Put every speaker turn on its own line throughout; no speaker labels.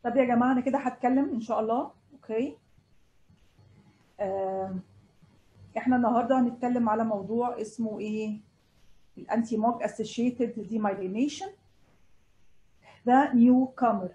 طب يا جماعه انا كده هتكلم ان شاء الله اوكي آه، احنا النهارده هنتكلم على موضوع اسمه ايه الانتي موك اسوشيتد ديمايلينيشن ده نيو كامر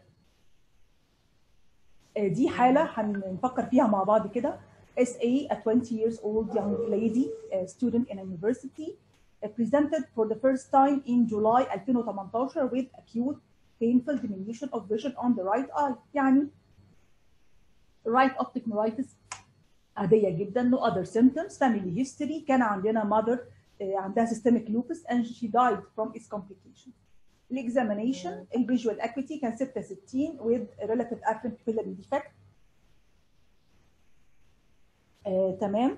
دي حاله هنفكر فيها مع بعض كده SA, a 20 years old young lady, a student in a university, uh, presented for the first time in July 2018 with acute painful diminution of vision on the right eye. يعني right optic neuritis عادية جدا, no other symptoms, family history, كان عندنا mother uh, عندها systemic lupus and she died from its complications. الاكزامينيشن الفيجوال اكويتي كان 66 with relative apparent pupillary defect آه، تمام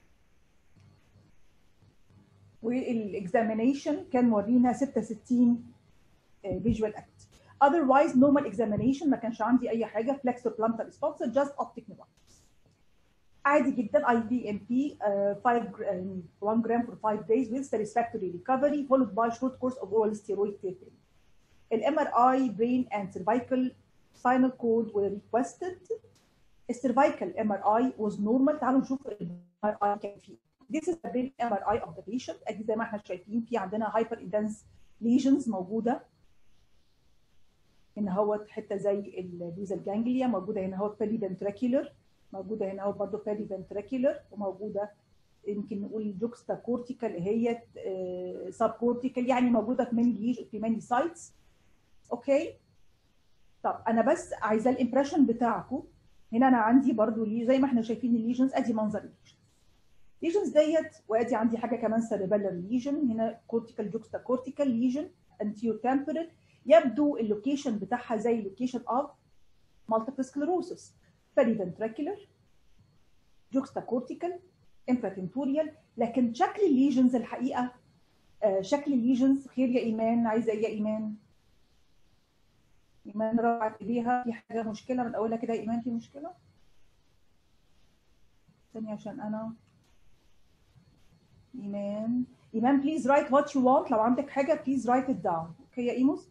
والاكزامينيشن كان مورينا 66 فيجوال اكت otherwise normal examination ما كانش عندي اي حاجه flexor plantar sponsor just optic neuritis عادي جدا اي في ام بي 5 1 جرام for 5 days with satisfactory recovery followed by short course of oral steroid tapering الام ار اي brain and cervical spinal cord were requested السيرفايكال ام ار اي was normal تعالوا نشوف الام ار اي كان فيه This is the brain MRI of the patient ادي زي ما احنا شايفين في عندنا hyper intense lesions موجوده هنا هو حته زي البيزال جانجليا موجوده هنا هو بيري فنتريكولر موجوده هنا هو برضه بيري فنتريكولر وموجوده يمكن نقول جوكستا كورتيكال هي سب كورتيكال يعني موجوده في ماني في ماني سايتس اوكي طب انا بس عايزه الامبريشن بتاعكم هنا انا عندي برضو لي زي ما احنا شايفين الليجنز ادي منظر الليجنز ليجنز ديت وادي عندي حاجه كمان سيريبيلر ليجن هنا كورتيكال جوكستا كورتيكال ليجن انتيو تمبرال يبدو اللوكيشن بتاعها زي اللوكيشن اوف مالتيبل سكلروسس بريفنتريكولر جوكستا كورتيكال انفراتنتوريال لكن شكل الليجنز الحقيقه آه شكل الليجنز خير يا ايمان عايزه ايه يا ايمان ايمان رفعت ايديها في حاجه مشكله من اولها كده ايمان في مشكله ثانيه عشان انا ايمان ايمان بليز رايت وات يو وانت لو عندك حاجه بليز رايت ات داون اوكي يا ايموس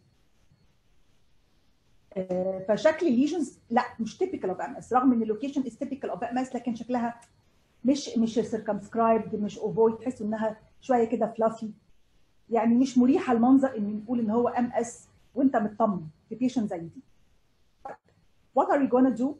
آه فشكل الليجنز لا مش تيبيكال اوف ام اس رغم ان اللوكيشن از تيبيكال اوف ام اس لكن شكلها مش مش سيركمسكرايبد مش اوفويد تحس انها شويه كده فلافي يعني مش مريحه المنظر ان نقول ان هو ام اس وانت مطمن في بيشنت زي دي. What are we gonna do؟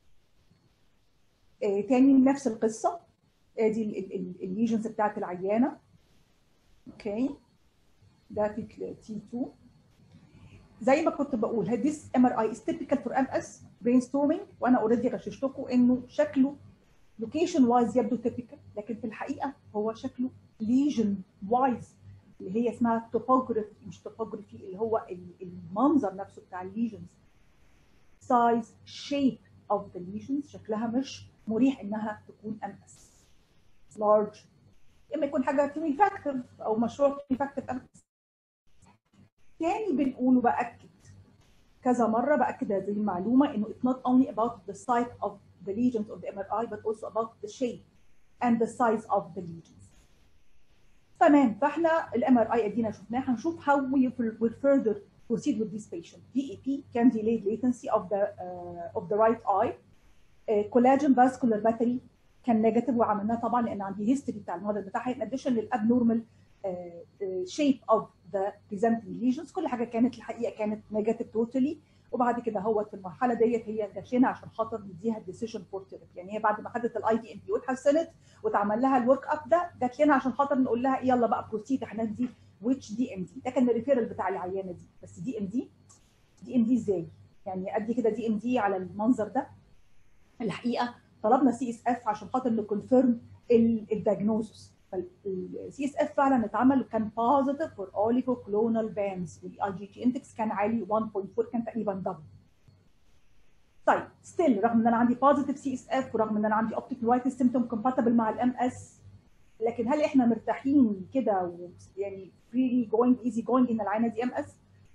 آه تاني نفس القصه ادي الليجنز بتاعت العيانه. اوكي ده في تي 2 زي ما كنت بقول this MRI is typical for MS brainstorming وانا اوريدي غششتكم انه شكله لوكيشن وايز يبدو typical لكن في الحقيقه هو شكله ليجن وايز اللي هي اسمها توبوجرافي مش توبوجرافي اللي هو المنظر نفسه بتاع الليجنز سايز شيب اوف ذا ليجنز شكلها مش مريح انها تكون ام اس لارج اما يكون حاجه تريفاكتيف او مشروع تريفاكتيف ام اس تاني بنقوله باكد كذا مره باكد هذه المعلومه انه it's not only about the site of the lesions of the MRI but also about the shape and the size of the lesions تمام فاحنا الام ار اي ادينا شفناه هنشوف how we will further proceed with this patient. DEP can delay latency of the uh, of the right eye. Uh, collagen vascular battery كان نيجاتيف وعملناه طبعا لان عندي هيستوري بتاع الموديل بتاعها in addition للابنورمال shape of the presenting lesions كل حاجه كانت الحقيقه كانت نيجاتيف توتالي وبعد كده هو في المرحله ديت هي جات عشان خاطر نديها الديسيشن فور ثيرابي يعني هي بعد ما خدت الاي دي ام بي واتحسنت واتعمل لها الورك اب ده جات لنا عشان خاطر نقول لها يلا بقى بروسيد احنا ندي ويتش دي ام دي ده كان الريفيرال بتاع العيانه دي بس دي ام دي دي ام دي ازاي؟ يعني ادي كده دي ام دي على المنظر ده الحقيقه طلبنا سي اس اف عشان خاطر نكونفيرم الدايجنوزس فالسي اس اف فعلا اتعمل وكان بوزيتيف فور اوليجو كلونال بانز والاي جي جي اندكس كان عالي 1.4 كان تقريبا دبل طيب ستيل رغم ان انا عندي بوزيتيف سي اس اف ورغم ان انا عندي اوبتيك نيورايتس سيمتوم كومباتبل مع الام اس لكن هل احنا مرتاحين كده يعني فريلي جوينج ايزي جوينج ان العينه دي ام اس؟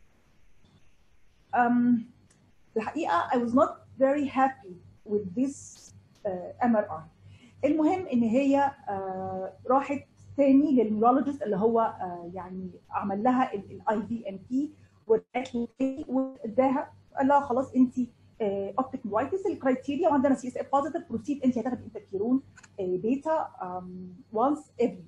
um, الحقيقه I was not very happy with this uh, MRI المهم ان هي uh, راحت تاني للنيورولوجيست اللي هو uh, يعني عمل لها الاي في ام بي واداها قال لها خلاص انت اوبتيك نيورايتس الكرايتيريا وعندنا سي اس اف بوزيتيف بروسيد انت هتاخدي انترفيرون بيتا وانس افري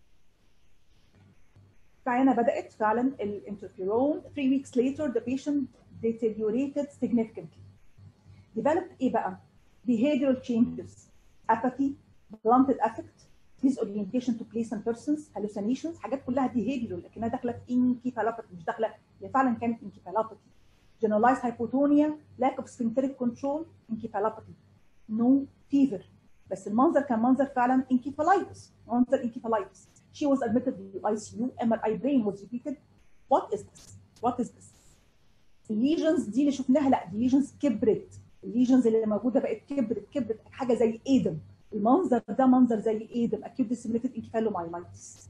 فعينه بدات فعلا الانترفيرون 3 weeks later the patient deteriorated significantly developed ايه بقى behavioral changes apathy blunted affect disorientation to place and persons hallucinations حاجات كلها behavioral لكنها داخله في encephalopathy مش داخله هي فعلا كانت encephalopathy generalized hypotonia lack of sphincteric control encephalopathy no fever بس المنظر كان منظر فعلا encephalitis منظر encephalitis she was admitted to the ICU MRI brain was repeated what is this what is this الليجنز دي اللي شفناها لا دي ليجنز كبرت الليجنز اللي موجوده بقت كبرت كبرت حاجه زي ايدم المنظر ده منظر زي ايدم acute disseminated encephalomyelitis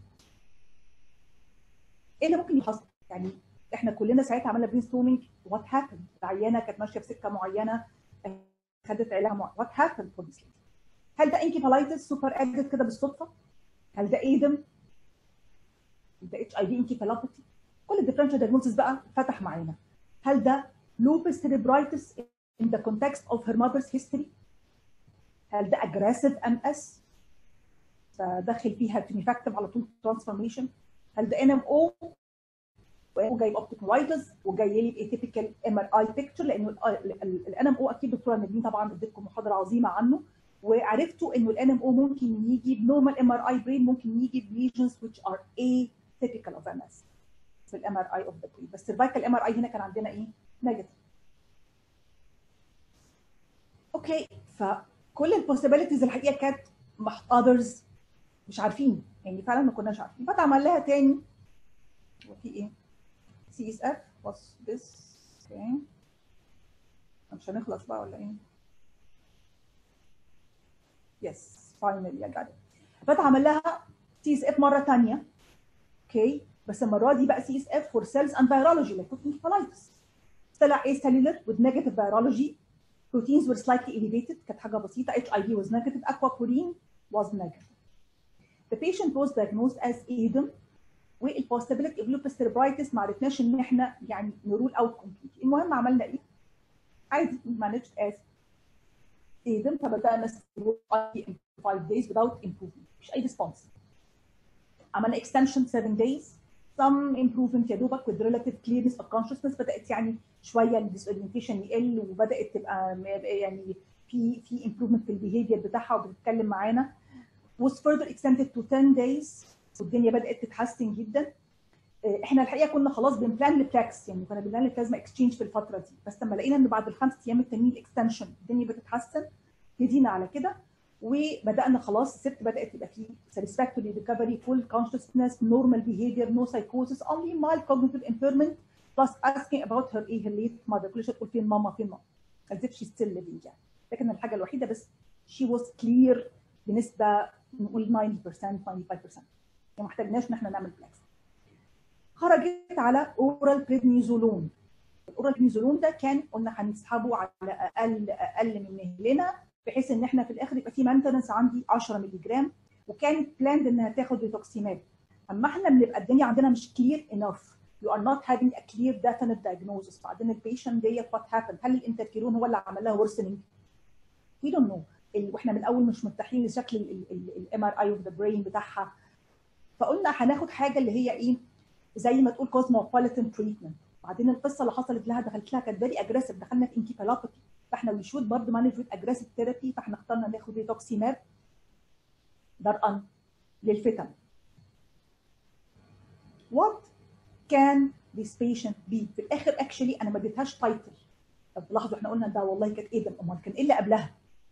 ايه اللي ممكن يحصل يعني احنا كلنا ساعتها عملنا برين ستورمينج وات هابن العيانه كانت ماشيه في سكه معينه خدت علاج معين وات هابن فور ذيس هل ده انكيفالايتس سوبر ادد كده بالصدفه؟ هل ده ايدم؟ هل ده اتش اي في انكيفالوباثي؟ كل الديفرنشال دايجنوستس بقى فتح معانا هل ده lupus cerebritis in the context of her mother's history؟ هل ده aggressive MS؟ فدخل فيها تونيفاكتيف على طول ترانسفورميشن هل ده ان ام او وجايب اوبتيك نيورايتس وجاي لي باتيبيكال ام ار اي بيكتشر لانه الان ام او اكيد دكتوره نادين طبعا اديتكم محاضره عظيمه عنه وعرفتوا انه الان ام او ممكن يجي بنورمال ام ار اي برين ممكن يجي بليجنز which are atypical of MS في الام ار اي اوف ذا برين بس السيرفايكال ام ار اي هنا كان عندنا ايه؟ نيجاتيف اوكي فكل البوسيبيليتيز الحقيقه كانت اذرز مش عارفين يعني فعلا ما كناش عارفين فتعمل لها تاني وفي ايه؟ سي اس اف what's this اوكي مش هنخلص بقى ولا ايه؟ يس فاينلي يا جدع فتعمل لها سي اس اف مره ثانيه اوكي بس المره دي بقى سي اس اف فور سيلز اند فيرولوجي لايك انكفالايتس طلع ايه cellular with negative virology proteins were slightly elevated كانت حاجه بسيطه HIV was negative aquaporin was negative the patient was diagnosed as ADEM والبوستابيلتي اوف لوبس cerebritis ما عرفناش ان احنا يعني نرول اوت كومبليت المهم عملنا ايه؟ عادي managed as ADEM فبدانا نستمر 5 days without improvement مش اي response عملنا extension 7 days some improvement يا دوبك with relative clearness of consciousness بدات يعني شويه الديسورينتيشن يقل وبدات تبقى يعني في في improvement في البيهيفير بتاعها وبتتكلم معانا was further extended to 10 days والدنيا بدات تتحسن جدا احنا الحقيقه كنا خلاص بنبلان لبلاكس يعني كنا بنبلان لبلازما اكسشينج في الفتره دي بس لما لقينا ان بعد الخمس ايام التانيين الاكستنشن الدنيا بتتحسن هدينا على كده وبدانا خلاص الست بدات تبقى في satisfactory recovery full consciousness normal behavior no psychosis only mild cognitive impairment plus asking about her ايه her late mother كل شويه تقول فين ماما فين ماما as if she's still living يعني لكن الحاجه الوحيده بس she was clear بنسبه نقول 90% 95% يعني ما احتاجناش ان احنا نعمل بلاكس خرجت على اورال بريدنيزولون الاورال بريدنيزولون ده كان قلنا هنسحبه على اقل اقل من مهلنا بحيث ان احنا في الاخر يبقى في مانتنس عندي 10 مللي جرام وكانت بلاند انها تاخد ريتوكسيماب اما احنا بنبقى الدنيا عندنا مش كلير انف you are not having a clear definite diagnosis بعدين البيشنت ديت what happened هل الانتركيرون هو اللي عمل لها worsening we don't know واحنا من الاول مش مرتاحين لشكل الام ار اي اوف ذا برين بتاعها فقلنا هناخد حاجه اللي هي ايه زي ما تقول كوزموبوليتان تريتمنت بعدين القصه اللي حصلت لها دخلت لها كانت فيري اجريسيف دخلنا في انكيفالوباثي فاحنا وي شود برضه مانج ويز اجريسيف ثيرابي فاحنا اخترنا ناخد ريتوكسيماب درءا للفتن what can this patient be في الاخر اكشلي انا ما اديتهاش تايتل طب لاحظوا احنا قلنا ده والله كانت ايه ده امال كان ايه اللي قبلها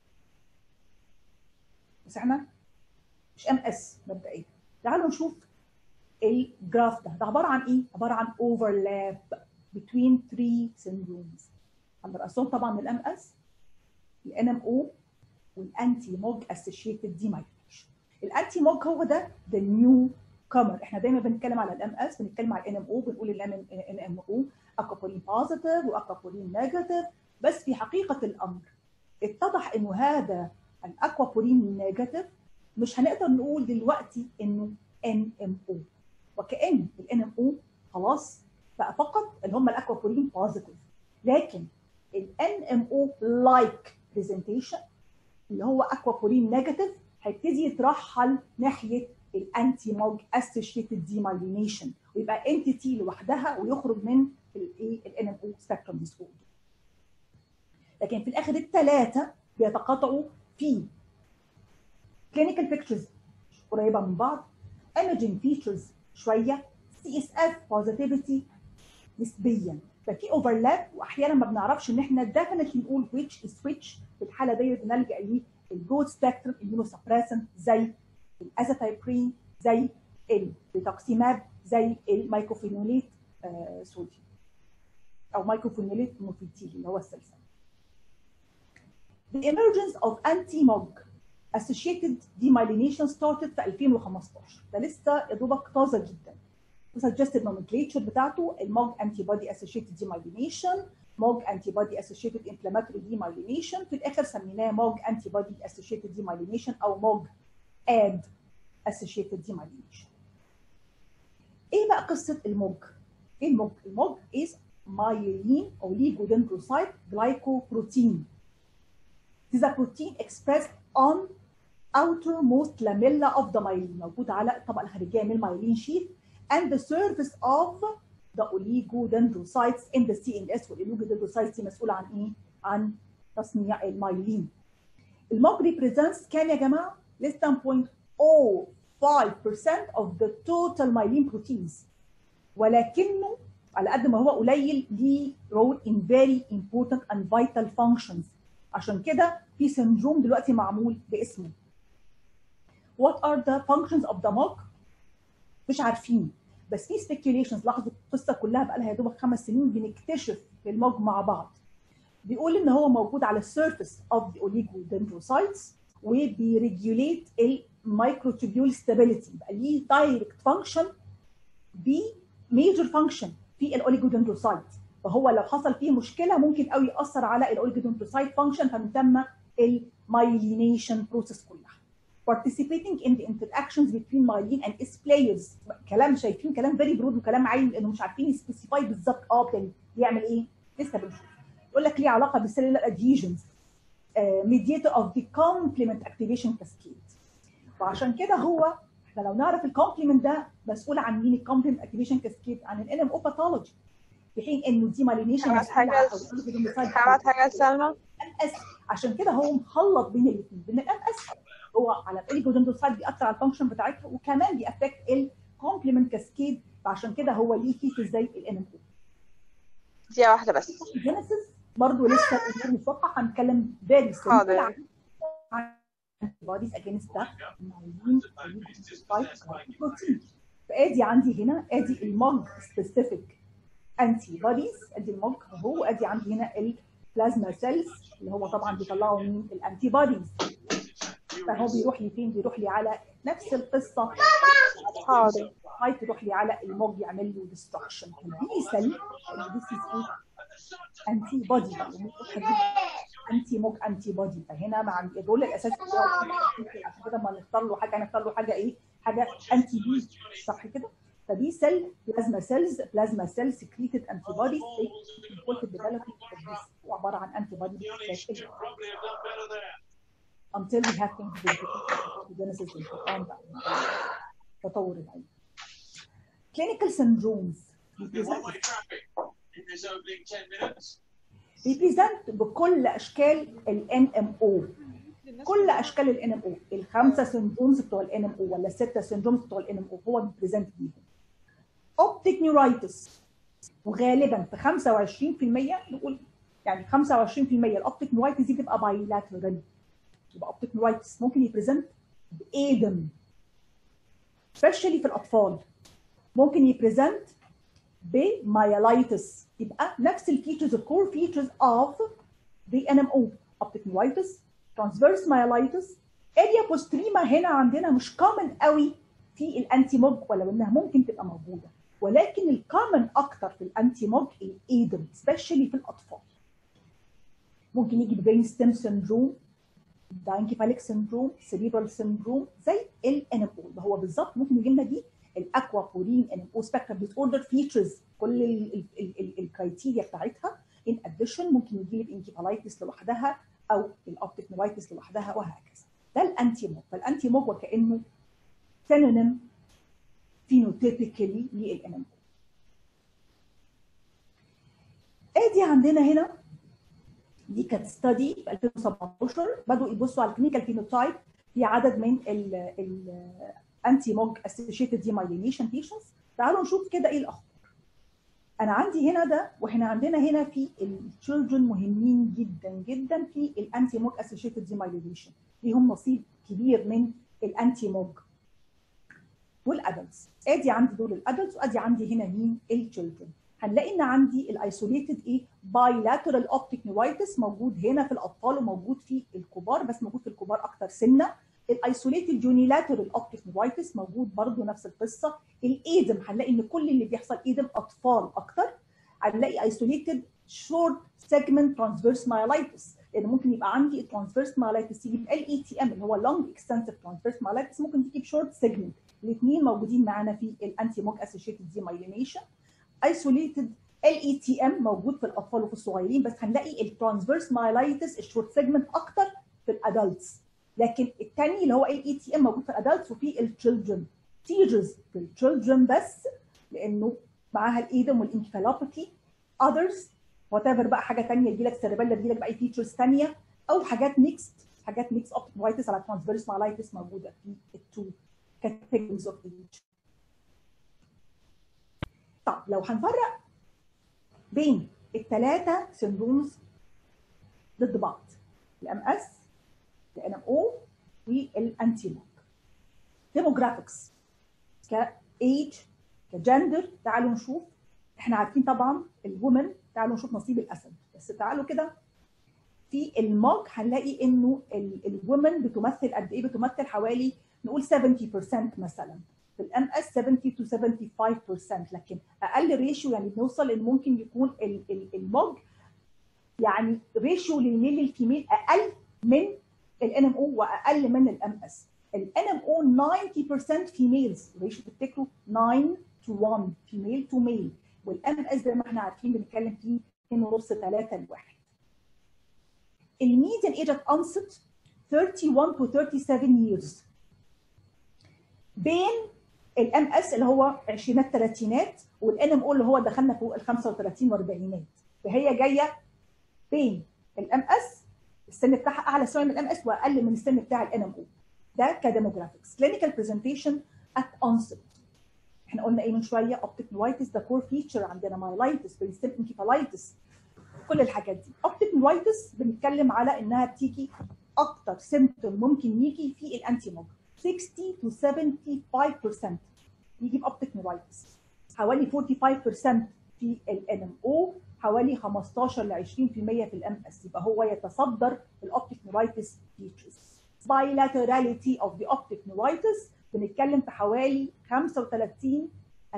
بس احنا مش ام اس مبدئيا تعالوا نشوف الجراف ده ده عباره عن ايه عباره عن overlap between three syndromes على راسهم طبعا الام اس الان ام او والانتي موج اسوشيتد ديمايليشن الانتي موج هو ده ذا نيو كومر احنا دايما بنتكلم على الام اس بنتكلم على الان ام او بنقول الان ام او اكوبولين بوزيتيف واكوبولين نيجاتيف بس في حقيقه الامر اتضح انه هذا الاكوابولين نيجاتيف مش هنقدر نقول دلوقتي انه ان ام او وكان الان ام او خلاص بقى فقط اللي هم الاكوابولين بوزيتيف لكن ال NMO like presentation اللي هو aquaporin negative هيبتدي يترحل ناحيه الانتي موج associated demyelination ويبقى انتيتي لوحدها ويخرج من الايه ال NMO spectrum disorder لكن في الاخر الثلاثه بيتقاطعوا في clinical pictures قريبه من بعض imaging features شويه سي اس اف positivity نسبيا ففي اوفرلاب واحيانا ما بنعرفش ان احنا ديفنتلي نقول which is which في الحاله دي بنلجا للجود سبيكترم immunosuppressant زي الازاتايبرين زي الريتوكسيماب زي المايكوفينوليت آه صوديوم او مايكوفينوليت موفيتيل اللي هو السلسله The emergence of anti-MOG associated demyelination started في 2015 ده لسه يا دوبك طازه جدا suggested nomenclature بتاعته الموج antibody associated demyelination موج antibody associated inflammatory demyelination في الاخر سميناه موج antibody associated demyelination او موج ad associated demyelination ايه بقى قصه الموج ايه الموج الموج is myelin oligodendrocyte glycoprotein This is a protein expressed on outermost lamella of the myelin موجود على الطبقه الخارجيه من المايلين شيث and the surface of the oligodendrocytes in the CNS والاوليجودendrocytes دي مسؤوله عن ايه؟ عن تصنيع المايلين. الموج represents كام يا جماعه؟ less than 0.05% of the total myelin proteins ولكنه على قد ما هو قليل ليه role in very important and vital functions عشان كده في سندروم دلوقتي معمول باسمه. What are the functions of the MOG؟ مش عارفين بس في سبيكيوليشنز لاحظوا القصه كلها بقى لها يا دوبك خمس سنين بنكتشف الموج مع بعض بيقول ان هو موجود على السيرفيس اوف ذا اوليجودندروسايتس وبيريجوليت المايكروتوبيول ستابيليتي يبقى ليه دايركت فانكشن بميجر فانكشن في الاوليجودندروسايت فهو لو حصل فيه مشكله ممكن قوي ياثر على الاوليجودندروسايت فانكشن فبتسمى المايلينيشن بروسيس كلها participating in the interactions between myelin and its players كلام شايفين كلام فيري برود وكلام عايم لانه مش عارفين يسبيسيفاي بالظبط اه بيعمل ايه لسه بنشوف يقول لك ليه علاقه بالسيلولار ادهيجنز mediator of the complement activation cascade وعشان كده هو احنا لو نعرف الكومبلمنت ده مسؤول عن مين الكومبلمنت اكتيفيشن كاسكيد عن الان ام او باثولوجي في حين انه دي مالينيشن
هبعت حاجة هبعت حاجة لسلمى
ام اس عشان كده هو مخلط بين الاثنين بين الام اس هو على الاوليجودندروسايت بيأثر على الفانكشن بتاعتها وكمان بيأفكت الكومبلمنت كاسكيد فعشان كده هو ليه فيتس زي الان ام او
دقيقة واحدة بس
جينيسيس برضه لسه الامور مش واضحه هنتكلم فيري
حاضر.
عن bodies against the myelin oligonucleotide protein فادي عندي هنا ادي المونج سبيسيفيك انتي بوديز ادي المونج اهو ادي عندي هنا البلازما سيلز اللي هو طبعا بيطلعوا مين الانتي بوديز فهو بيروح لي فين بيروح لي على نفس القصه
حاضر
هاي تروح لي على الموج يعمل له ديستركشن دي سيل ذيس از ايه انتي بودي انتي موج انتي بودي فهنا مع الرول الاساسي بتاعه عشان كده ما نختار له حاجه نختار له حاجه ايه حاجه انتي بي صح كده فدي سيل بلازما سيلز بلازما سيل سكريتد انتي بوديز ديفلوبمنت عباره عن انتي بودي until we have pathogenesis والفقران بقى تطور العلم clinical syndromes بيبريزنت بكل اشكال ال NMO كل اشكال ال NMO الخمسه سندرومز بتوع ال NMO ولا السته سندرومز بتوع ال NMO هو بيبريزنت بيهم اوبتيك نيورايتس وغالبا في 25% نقول يعني 25% الاوبتيك نيورايتس دي تبقى بايلاترال يبقى اوبتيك نيورايتس ممكن يبريزنت بايدم سبيشالي في الاطفال ممكن يبريزنت بمايلايتس يبقى نفس الفيتشرز الكور فيتشرز اوف ذا ان ام او اوبتيك نيورايتس ترانسفيرس مايلايتس اريا بوستريما هنا عندنا مش كومن قوي في الانتي موج ولو انها ممكن تبقى موجوده ولكن الكومن اكتر في الانتي موج الايدم سبيشالي في الاطفال ممكن يجي برين ستيم سندروم داينكيفاليك سندروم سيريبرال سندروم زي ال ان ام او اللي هو بالظبط ممكن يجي لنا دي الاكوابورين ان ام او سبيكترم ديس اوردر فيتشرز كل الكرايتيريا بتاعتها ان اديشن ممكن يجي لي الانكيفالايتس لوحدها او الاوبتيك نيرايتس لوحدها وهكذا ده الانتي موج فالانتي موج وكانه سينونيم فينوتيبيكالي للانم ادي عندنا هنا دي كانت ستادي في 2017 بدأوا يبصوا على الكلينيكال فينوتايب في عدد من الانتي موج اسوشيتد ديمايلينيشن بيشنتس تعالوا نشوف كده ايه الاخبار انا عندي هنا ده واحنا عندنا هنا في التشيلدرن مهمين جدا جدا في الانتي موج اسوشيتد ديمايلينيشن ليهم نصيب كبير من الانتي موج والادلتس ادي عندي دول الادلتس وادي عندي هنا مين التشيلدرن هنلاقي ان عندي الايسوليتد ايه بايلاترال اوبتيك نيوايتس موجود هنا في الاطفال وموجود في الكبار بس موجود في الكبار اكتر سنه الايسوليتد يونيلاترال اوبتيك نيوايتس موجود برضو نفس القصه الايدم هنلاقي ان كل اللي بيحصل ايدم اطفال اكتر هنلاقي ايسوليتد شورت سيجمنت ترانسفيرس مايلايتس لان ممكن يبقى عندي الترانسفيرس مايلايتس تيجي ال اي تي ام اللي هو لونج اكستنسيف ترانسفيرس مايلايتس ممكن تيجي بشورت سيجمنت الاثنين موجودين معانا في الانتي موك اسوشيتد ديمايلينيشن ايسوليتد ال اي تي ام موجود في الاطفال وفي الصغيرين بس هنلاقي الترانسفيرس مايلايتس الشورت سيجمنت اكتر في الادلتس لكن الثاني اللي هو ال اي تي ام موجود في الادلتس وفي التشيلدرن تيجرز في التشيلدرن بس لانه معاها الايدم والانكفالوباثي اذرز وات ايفر بقى حاجه ثانيه يجي لك سيربيلا يجي لك بقى فيتشرز ثانيه او حاجات ميكست حاجات ميكس اوبتيك نوايتس على ترانسفيرس مايلايتس موجوده في التو كاتيجوريز اوف ايج طب لو هنفرق بين الثلاثه سندرومز ضد بعض الام اس الان ام او والانتي موك ديموجرافيكس كايج كجندر تعالوا نشوف احنا عارفين طبعا الومن تعالوا نشوف نصيب الاسد بس تعالوا كده في الموج هنلاقي انه الومن بتمثل قد ايه بتمثل حوالي نقول 70% مثلا في الام اس 70 to 75% لكن اقل ريشيو يعني بنوصل ان ممكن يكون الموج يعني ريشيو للميل للفيميل اقل من الان ام او واقل من الام اس الان ام او 90% فيميلز ريشيو تفتكروا 9 to 1 فيميل تو ميل والام اس زي ما احنا عارفين بنتكلم فيه 2 ونص 3 لواحد الميديان ايج ات انست 31 to 37 years بين الام اس اللي هو عشرينات ثلاثينات والان ام او اللي هو دخلنا فوق ال 35 واربعينات فهي جايه بين الام اس السن بتاعها اعلى شويه من الام اس واقل من السن بتاع الان ام او ده كديموجرافيكس كلينيكال برزنتيشن ات اونست احنا قلنا ايه من شويه اوبتيك نوايتس ده كور فيتشر عندنا مايلايتس بريستيم انكيفالايتس كل الحاجات دي اوبتيك نوايتس بنتكلم على انها بتيجي اكتر سيمتوم ممكن يجي في الانتي موج 60 to 75% يجي باوبتيك نوايتس حوالي 45% في الان ام او حوالي 15 ل 20% في الام اس يبقى هو يتصدر الاوبتيك نوايتس فيتشرز bilaterality of the optic neuritis بنتكلم في حوالي 35 40%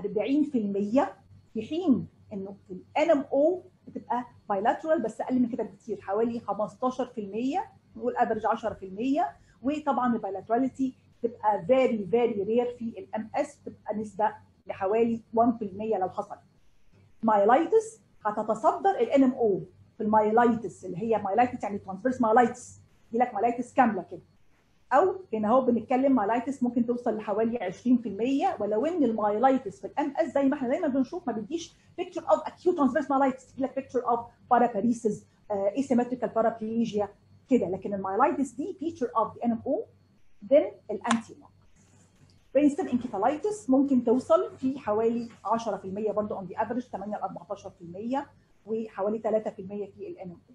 في حين انه في الان ام او بتبقى bilateral بس اقل من كده بكتير حوالي 15% نقول افرج 10% وطبعا البايلاتراليتي تبقى فيري فيري رير في الام اس تبقى نسبه لحوالي 1% لو حصل مايلايتس هتتصدر الان ام او في المايلايتس اللي هي مايلايتس يعني ترانسفيرس مايلايتس يجي لك مايلايتس كامله كده او هنا اهو بنتكلم مايلايتس ممكن توصل لحوالي 20% ولو ان المايلايتس في الام اس زي ما احنا دايما بنشوف ما بيديش بيكتشر اوف اكيوت ترانسفيرس مايلايتس تجي لك بيكتشر اوف باراباريسز اسيمتريكال بارابليجيا كده لكن المايلايتس دي فيتشر اوف ذا ان ام او then الانتي موك برينستون انكيفالايتس ممكن توصل في حوالي 10% برضه اون ذا افريج 8 ل 14% وحوالي 3% في الان ام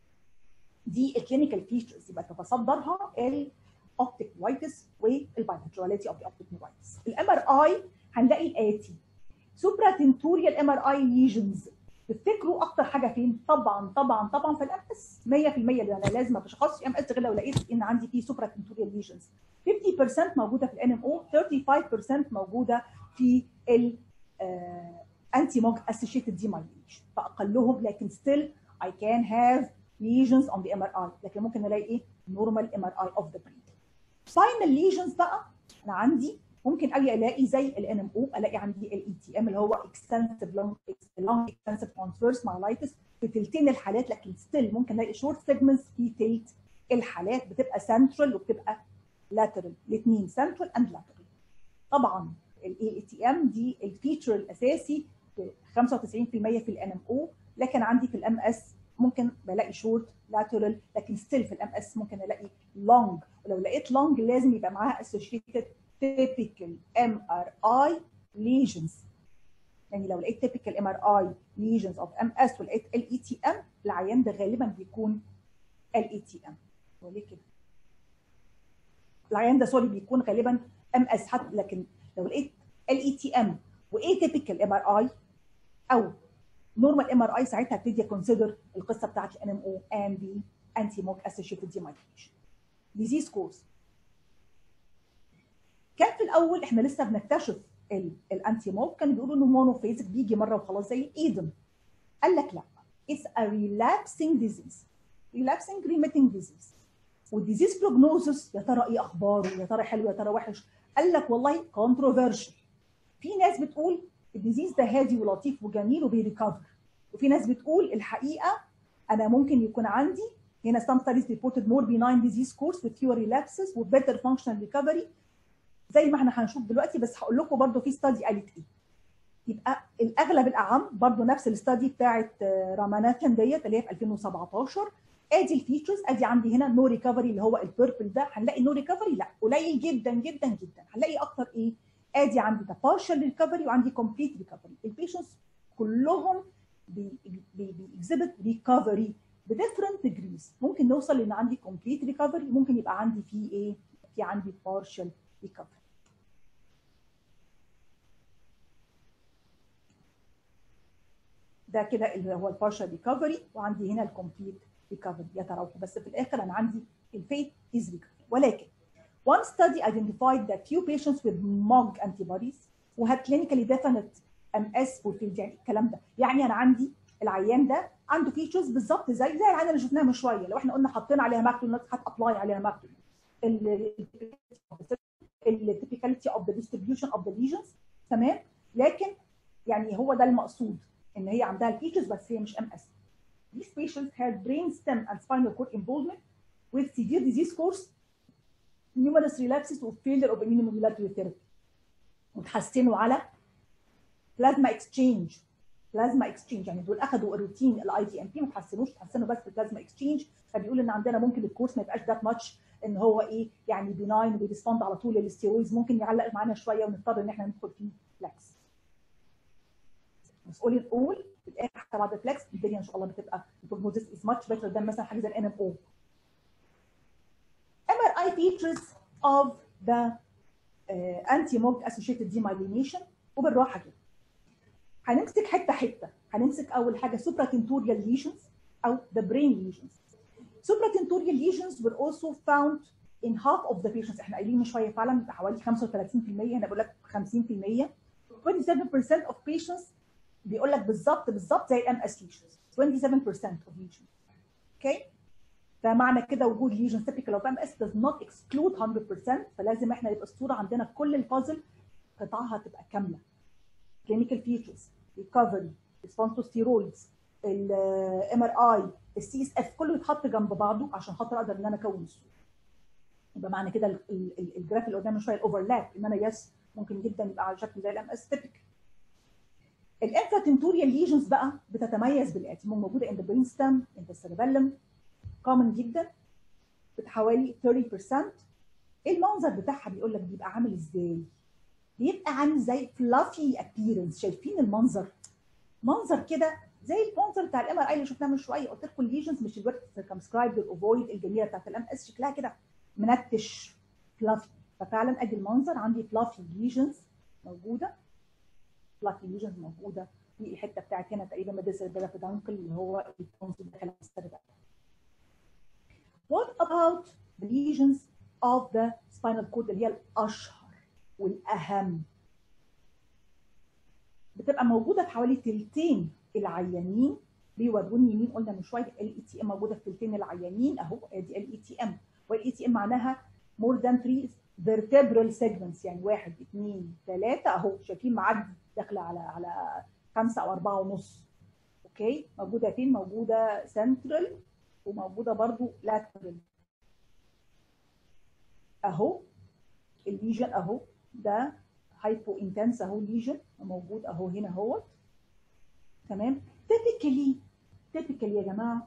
دي الكلينيكال فيتشرز يبقى تتصدرها الاوبتيك نوايتس والبايلاتراليتي اوف ذا اوبتيك نوايتس الام ار اي هنلاقي الاتي سوبرا تنتوريال ام ار اي ليجنز تفتكروا اكتر حاجه فين؟ طبعا طبعا طبعا في الام اس 100% لان انا لازم ما اشخصش ام اس غير لو لقيت ان عندي فيه سوبرا تنتوريال ليجنز 50% موجوده في الان ام او 35% موجوده في ال انتي موج اسوشيتد ديمايليشن فاقلهم لكن ستيل I can have lesions on the MRI لكن ممكن نلاقي ايه normal MRI of the brain final lesions بقى انا عندي ممكن قوي الاقي زي الان ام او الاقي عندي الاي تي ام اللي هو extensive long long extensive transverse myelitis في تلتين الحالات لكن ستيل ممكن نلاقي شورت سيجمنتس في تلت الحالات بتبقى سنترال وبتبقى لاترال الاثنين سنترال اند لاترال طبعا الاي تي ام دي الفيتشر الاساسي 95% في الان ام او لكن عندي في الام اس ممكن بلاقي شورت لاترال لكن ستيل في الام اس ممكن الاقي لونج ولو لقيت لونج لازم يبقى معاها اسوشيتد تيبيكال ام ار اي ليجنز يعني لو لقيت تيبيكال ام ار اي ليجنز اوف ام اس ولقيت ال اي تي ام العيان ده غالبا بيكون ال اي تي ام وليه كده؟ العيان ده سوري بيكون غالبا ام اس حتى لكن لو لقيت ال اي تي ام وايه تيبيكال ام ار اي او نورمال ام ار اي ساعتها ابتدي اكونسيدر القصه بتاعت الان ام او اند دي انتي موك اسوشيتد ديمايليشن ديزيز كوز كان في الاول احنا لسه بنكتشف الانتي موك كانوا بيقولوا انه مونوفيزك بيجي مره وخلاص زي الايدن قال لك لا it's a relapsing disease relapsing remitting disease والديزيز بروجنوزس يا ترى ايه اخباره يا ترى حلو يا ترى وحش قال لك والله كونتروفيرشال في ناس بتقول الديزيز ده هادي ولطيف وجميل وبيريكفر وفي ناس بتقول الحقيقه انا ممكن يكون عندي هنا some studies reported more benign disease course with fewer relapses و better functional recovery زي ما احنا هنشوف دلوقتي بس هقول لكم برضو في ستادي قالت ايه يبقى الاغلب الاعم برضو نفس الاستادي بتاعت راماناثن ديت اللي هي في 2017 ادي الفيتشرز ادي عندي هنا نو ريكفري اللي هو البيربل ده هنلاقي نو ريكفري لا قليل جدا جدا جدا هنلاقي اكتر ايه ادي عندي ده بارشال ريكفري وعندي كومبليت ريكفري البيشنتس كلهم بيكزبت ريكفري بديفرنت ديجريز ممكن نوصل لان عندي كومبليت ريكفري ممكن يبقى عندي فيه ايه في عندي بارشال ريكفري ده كده اللي هو البارشال ريكفري وعندي هنا الكومبليت ريكفري يتراوحوا بس في الاخر انا عندي الفيت از ريكفري ولكن one study identified that few patients with MOG antibodies who had clinically definite MS fulfilled يعني الكلام ده يعني انا عندي العيان ده عنده فيتشرز بالظبط زي زي العيان اللي شفناها من شويه لو احنا قلنا حطينا عليها ماكتول هات ابلاي عليها ماكتول التيبيكاليتي اوف ذا ديستريبيوشن اوف ذا ليجنز تمام لكن يعني هو ده المقصود ان هي عندها الفيتشرز بس هي مش ام اس These patients had brain stem and spinal cord involvement with severe disease course, numerous relapses or failure of immunomodulatory therapy. وتحسنوا على بلازما اكسشينج بلازما اكسشينج يعني دول اخذوا الروتين الاي تي ام بي ما تحسنوش تحسنوا بس بالبلازما اكسشينج فبيقول ان عندنا ممكن الكورس ما يبقاش ذات ماتش ان هو ايه يعني بيناين وبيرسبوند على طول للستيرويدز ممكن يعلق معانا شويه ونضطر ان احنا ندخل فيه فلكس بس قولي نقول في الاخر حتى بعد الفلكس الدنيا ان شاء الله بتبقى البروجنوزيس از ماتش بيتر ذان مثلا حاجه زي الان ام او MRI features of the uh, anti-MOG associated demyelination وبالراحه كده هنمسك حته حته هنمسك اول حاجه supratentorial lesions او the brain lesions supratentorial lesions were also found in half of the patients احنا قايلين من شويه فعلا حوالي 35% هنا بقول لك 50% 27% of patients بيقول لك بالظبط بالظبط زي الام اس ليجنز 27% of lesions اوكي okay? فمعنى كده وجود ليجن typical of MS does not exclude 100% فلازم احنا يبقى الصوره عندنا كل البازل قطعها تبقى كامله clinical features recovery response to steroids الام ار اي السي اس اف كله يتحط جنب بعضه عشان خاطر اقدر ان انا اكون الصوره يبقى معنى كده الجراف اللي قدام شويه الاوفرلاب ان انا يس ممكن جدا يبقى على شكل زي الام اس تيبيكال الانفاتنتوريال ليجنز بقى بتتميز بالاتي موجوده ان ذا برين ستام ان ذا سيربيلم كومن جدا بحوالي 30% المنظر بتاعها بيقول لك بيبقى عامل ازاي بيبقى عامل زي فلافي ابييرنس شايفين المنظر منظر كده زي المنظر بتاع الام ار اي اللي شفناه من شويه قلت لكم الليجنز مش الوقت سيركمسكرايبد الاوفويد الجميله بتاعت الام اس شكلها كده منتش فلافي ففعلا ادي المنظر عندي فلافي ليجنز موجوده فلافي ليجنز موجوده في الحته بتاعت هنا تقريبا مدرسه البلافيدانكل اللي هو الكونسول داخل السيربيلم What about the lesions of the spinal cord اللي هي الأشهر والأهم؟ بتبقى موجودة في حوالي تلتين العيانين بيوروني يمين قلنا من شوية ال اي تي ام موجودة في تلتين العيانين أهو ادي ال اي تي ام وال اي تي ام معناها more than three vertebral segments يعني واحد اثنين ثلاثة أهو شايفين معدي داخلة على على خمسة أو أربعة ونص اوكي موجوده فين موجوده سنترال وموجوده برضو لاترال اهو الليجن اهو ده هايبو انتنس اهو ليجن موجود اهو هنا اهوت تمام تيبيكالي تيبيكالي يا جماعه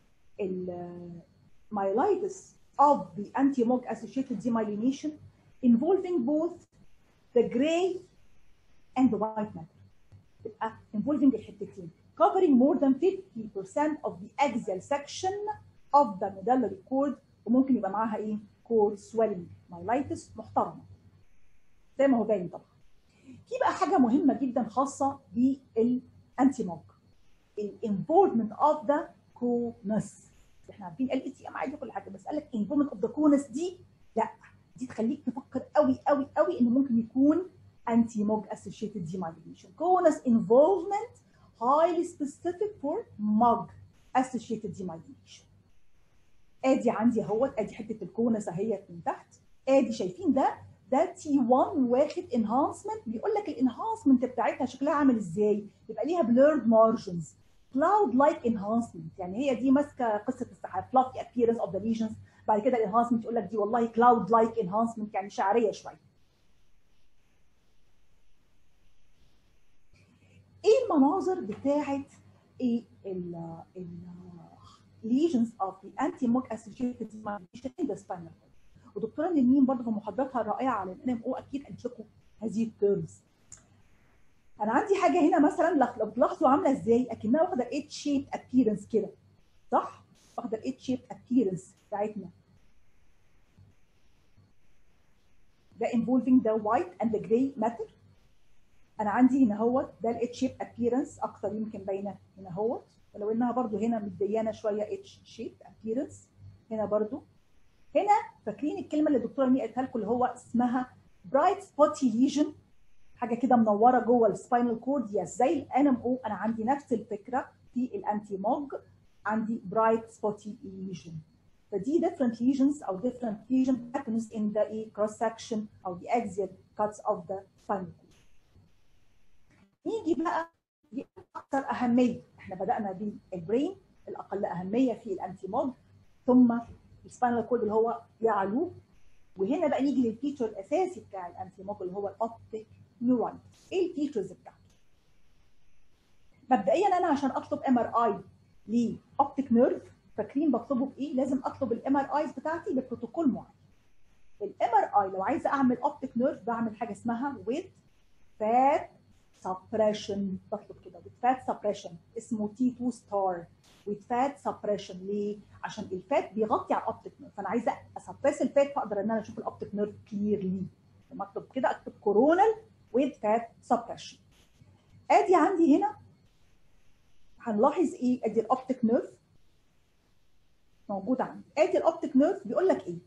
المايلايتس of the anti-MOG associated demyelination involving both the gray and the white matter تبقى involving الحتتين covering more than 50% of the axial section of the medullary cord وممكن يبقى معاها ايه cord swelling myelitis محترمه زي ما هو باين طبعا في بقى حاجه مهمه جدا خاصه بالانتي موج الانفولفمنت اوف ذا كونس احنا عارفين ال تي ام عادي كل حاجه بس قال لك انفولفمنت اوف ذا كونس دي لا دي تخليك تفكر قوي قوي قوي انه ممكن يكون anti MOG associated demyelination. Conus involvement highly specific for MOG associated demyelination. ادي عندي اهوت ادي حته الكونس اهيت من تحت ادي شايفين ده ده تي 1 واخد انهانسمنت بيقول لك الانهانسمنت بتاعتها شكلها عامل ازاي؟ يبقى ليها blurred margins cloud like enhancement يعني هي دي ماسكه قصه السحاب fluffy appearance of the lesions بعد كده الانهانسمنت يقول لك دي والله cloud like enhancement يعني شعريه شويه ايه المناظر بتاعت ايه ال lesions of the anti-MOG associated demyelination in the spinal cord ودكتوره نرمين برضه في محاضراتها الرائعه على الان ام او اكيد قالت لكم هذه التيرمز انا عندي حاجه هنا مثلا لو تلاحظوا عامله ازاي اكنها واخده اتش شيب ابييرنس كده صح واخده الاتش شيب ابييرنس بتاعتنا ده involving the white and the gray matter انا عندي هنا اهوت ده الاتش شيب ابييرنس اكتر يمكن باينه هنا اهوت ولو انها برضو هنا مديانه شويه اتش شيب ابييرنس هنا برضو هنا فاكرين الكلمه اللي الدكتوره مي قالتها لكم اللي هو اسمها برايت سبوتي ليجن حاجه كده منوره جوه السباينال كورد يس زي الان ام او انا عندي نفس الفكره في الانتي موج عندي برايت سبوتي ليجن فدي different lesions او different lesion patterns in the cross section او the axial cuts of the spinal cord. نيجي بقى لاكثر اهميه احنا بدانا بالبرين الاقل اهميه في الانتي موج ثم السباينال كورد اللي هو يعلو وهنا بقى نيجي للفيتشر الاساسي بتاع الانتي موج اللي هو الاوبتيك نيورون ايه الفيتشرز بتاعته مبدئيا انا عشان اطلب ام ار اي لاوبتيك نيرف فاكرين بطلبه بايه لازم اطلب الام ار ايز بتاعتي ببروتوكول معين الام ار اي لو عايزه اعمل اوبتيك نيرف بعمل حاجه اسمها ويت فات سبريشن بطلب كده ويت فات سبريشن اسمه تي 2 ستار ويت فات سبريشن ليه عشان الفات بيغطي على الاوبتيك نيرف فانا عايزه اسبريس الفات فاقدر ان انا اشوف الاوبتيك نيرف كليرلي لما اكتب كده اكتب كورونال ويت فات سبريشن ادي عندي هنا هنلاحظ ايه ادي الاوبتيك نيرف موجود عندي ادي الاوبتيك نيرف بيقول لك ايه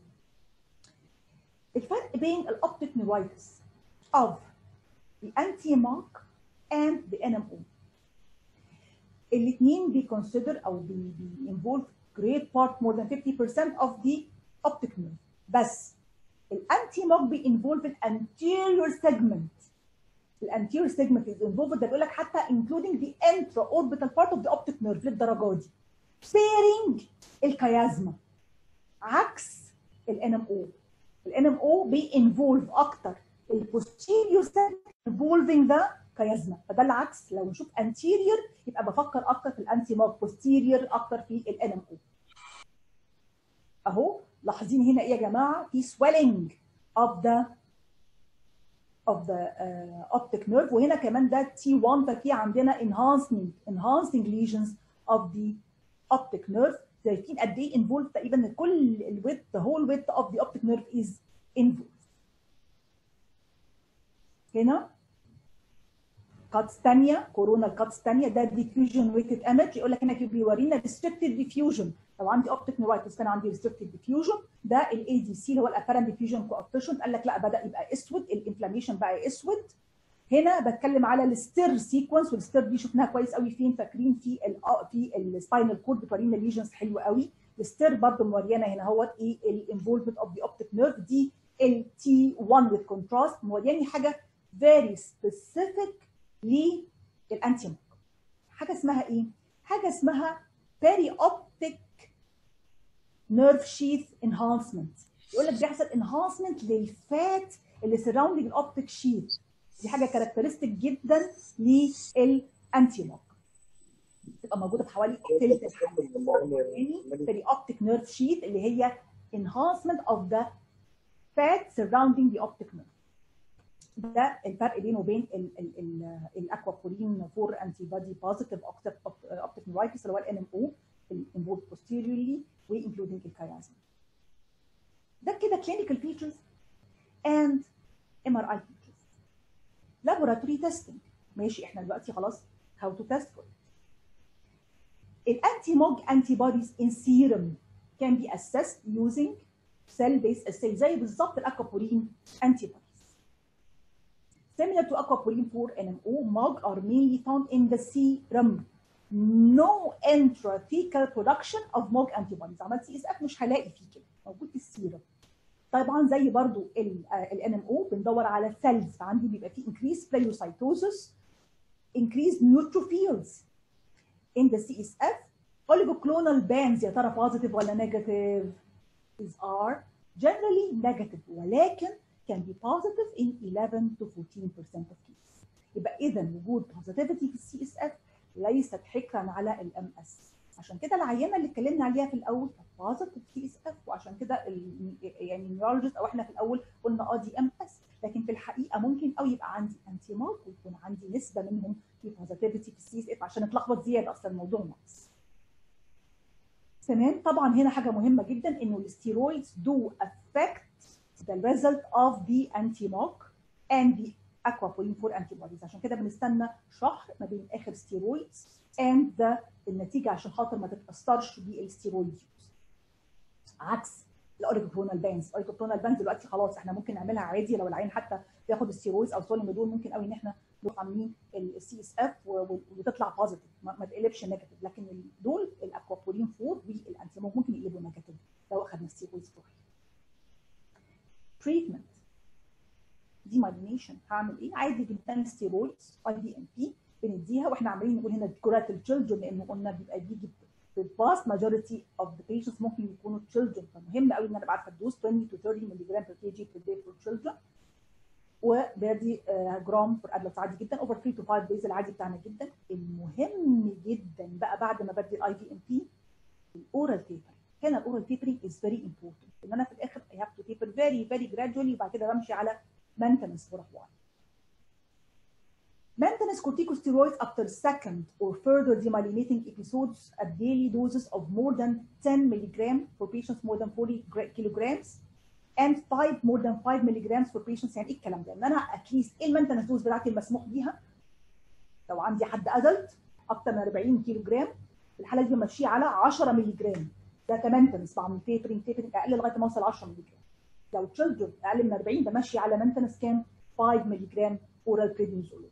الفرق بين الاوبتيك نيرايتس of the anti-mark and the NMO الاثنين بيكونسيدر او بي involve great part more than 50% of the optic nerve بس الانتي موك بي involve anterior segment الانتيريور segment is involved ده بيقول لك حتى including the intra-orbital part of the optic nerve للدرجه دي sparing الكيازما عكس الان ام او الان ام او بي انفولف اكتر البوستيريور segment involving the كيازما فده العكس لو نشوف anterior يبقى بفكر اكتر في الانتي موك posterior اكتر في الان ام او اهو لاحظين هنا ايه يا جماعه في swelling of the of the uh, optic nerve وهنا كمان ده T1 ففي عندنا enhancing enhancing lesions of the optic nerve شايفين قد ايه involved تقريبا كل الويت the whole width of the optic nerve is involved هنا كاتس ثانيه كورونا الكاتس ثانيه ده diffusion weighted image يقول لك هنا بيورينا restricted diffusion لو عندي اوبتيك نيرايتس كان عندي ريستريكتد ديفيوجن ده الاي دي سي اللي هو الابارنت ديفيوجن كوفيشنت قال لك لا بدا يبقى اسود الانفلاميشن بقى اسود هنا بتكلم على الستير سيكونس والستير دي شفناها كويس قوي فين فاكرين في ال في السباينال كورد بتورينا ليجنز حلوه قوي الستير برضه موريانا هنا اهوت ايه الانفولفمنت اوف ذا اوبتيك نيرف دي التي 1 وذ كونتراست مورياني حاجه فيري سبيسيفيك للانتي حاجه اسمها ايه؟ حاجه اسمها perioptic nerve sheath enhancement يقول لك بيحصل enhancement للفات اللي surrounding الاوبتيك شيث دي حاجه كاركترستيك جدا للانتي موك تبقى موجوده في حوالي ثلث الحالات يعني perioptic nerve sheath اللي هي enhancement of the fat surrounding the optic nerve ده الفرق بينه وبين الاكوابولين 4 انتي بودي بوزيتيف اوبتيك نيرايتس اللي هو الان ام او involved posteriorly وانكلودنج الكيازم ده كده clinical features and MRI features laboratory testing ماشي احنا دلوقتي خلاص how to test for it الانتي موج antibodies in serum can be assessed using cell based assay زي بالظبط الاكوابولين antibodies similar to aquaporin 4 NMO, MOG are mainly found in the serum. No intrathecal production of MOG antibodies. عملت سي اس اف مش هلاقي فيه كده موجود في السيرم. طبعا زي برضو ال NMO بندور على cells فعندي بيبقى فيه increased pleiocytosis, increased neutrophils in the CSF. Oligoclonal bands يا ترى positive ولا negative? These are generally negative ولكن can be positive in 11 to 14% of cases. يبقى اذا وجود positivity في السي اس اف ليست حكرا على الام اس. عشان كده العينه اللي اتكلمنا عليها في الاول كانت positive سي اس اف وعشان كده يعني النيورولوجيست او احنا في الاول قلنا اه دي ام اس لكن في الحقيقه ممكن قوي يبقى عندي انتي مارك ويكون عندي نسبه منهم في positivity في السي اس اف عشان اتلخبط زياده اصلا الموضوع ناقص. تمام طبعا هنا حاجه مهمه جدا انه الستيرويدز do affect the result of the anti-mock and the aquaporin 4 antibodies عشان كده بنستنى شهر ما بين اخر ستيرويدز and the النتيجه عشان خاطر ما تتاثرش بالستيرويد يوز عكس الاوريكوبرونال بانز الاوريكوبرونال بانز دلوقتي خلاص احنا ممكن نعملها عادي لو العين حتى بياخد الستيرويدز او سوليميدول ممكن قوي ان احنا نروح عاملين السي اس اف وتطلع بوزيتيف ما تقلبش نيجاتيف لكن دول الاكوابولين 4 والانتيموك ممكن يقلبوا نيجاتيف لو اخذنا ستيرويدز بروحي تريتمنت ديمايلينيشن هعمل ايه؟ عادي جدا ستيرويدز اي دي ام بي بنديها واحنا عمالين نقول هنا ديكورات التشيلدرن لانه قلنا بيبقى بيجي the vast majority of the patients ممكن يكونوا children فمهم قوي ان انا ابقى عارفه الدوز 20 to 30 ملي جرام per kg per day for children وبادي جرام فور ادلتس عادي جدا اوفر 3 to 5 days العادي بتاعنا جدا المهم جدا بقى بعد ما بدي الاي في ام بي الاورال تيبر هنا الاورال تيبرينج از فيري امبورتنت ان انا في الاخر اي هاف تو تيبر فيري فيري جرادولي وبعد كده بمشي على maintenance for a while. Maintenance corticosteroids after second or further demyelinating episodes at daily doses of more than 10 milligram for patients more than 40 kilograms and 5 more than 5 milligrams for patients يعني ايه الكلام ده؟ ان انا اتليست ايه المينتنس دوز بتاعتي المسموح بيها؟ لو عندي حد ادلت اكتر من 40 كيلو جرام في الحاله دي بمشيه على 10 مللي جرام ده كمينتنس بعمل تيبرنج تيبرنج اقل لغايه ما اوصل 10 مللي جرام لو تشيلدرن اقل من 40 بمشي على مينتنس كام 5 مللي جرام اورال بريدنيزولون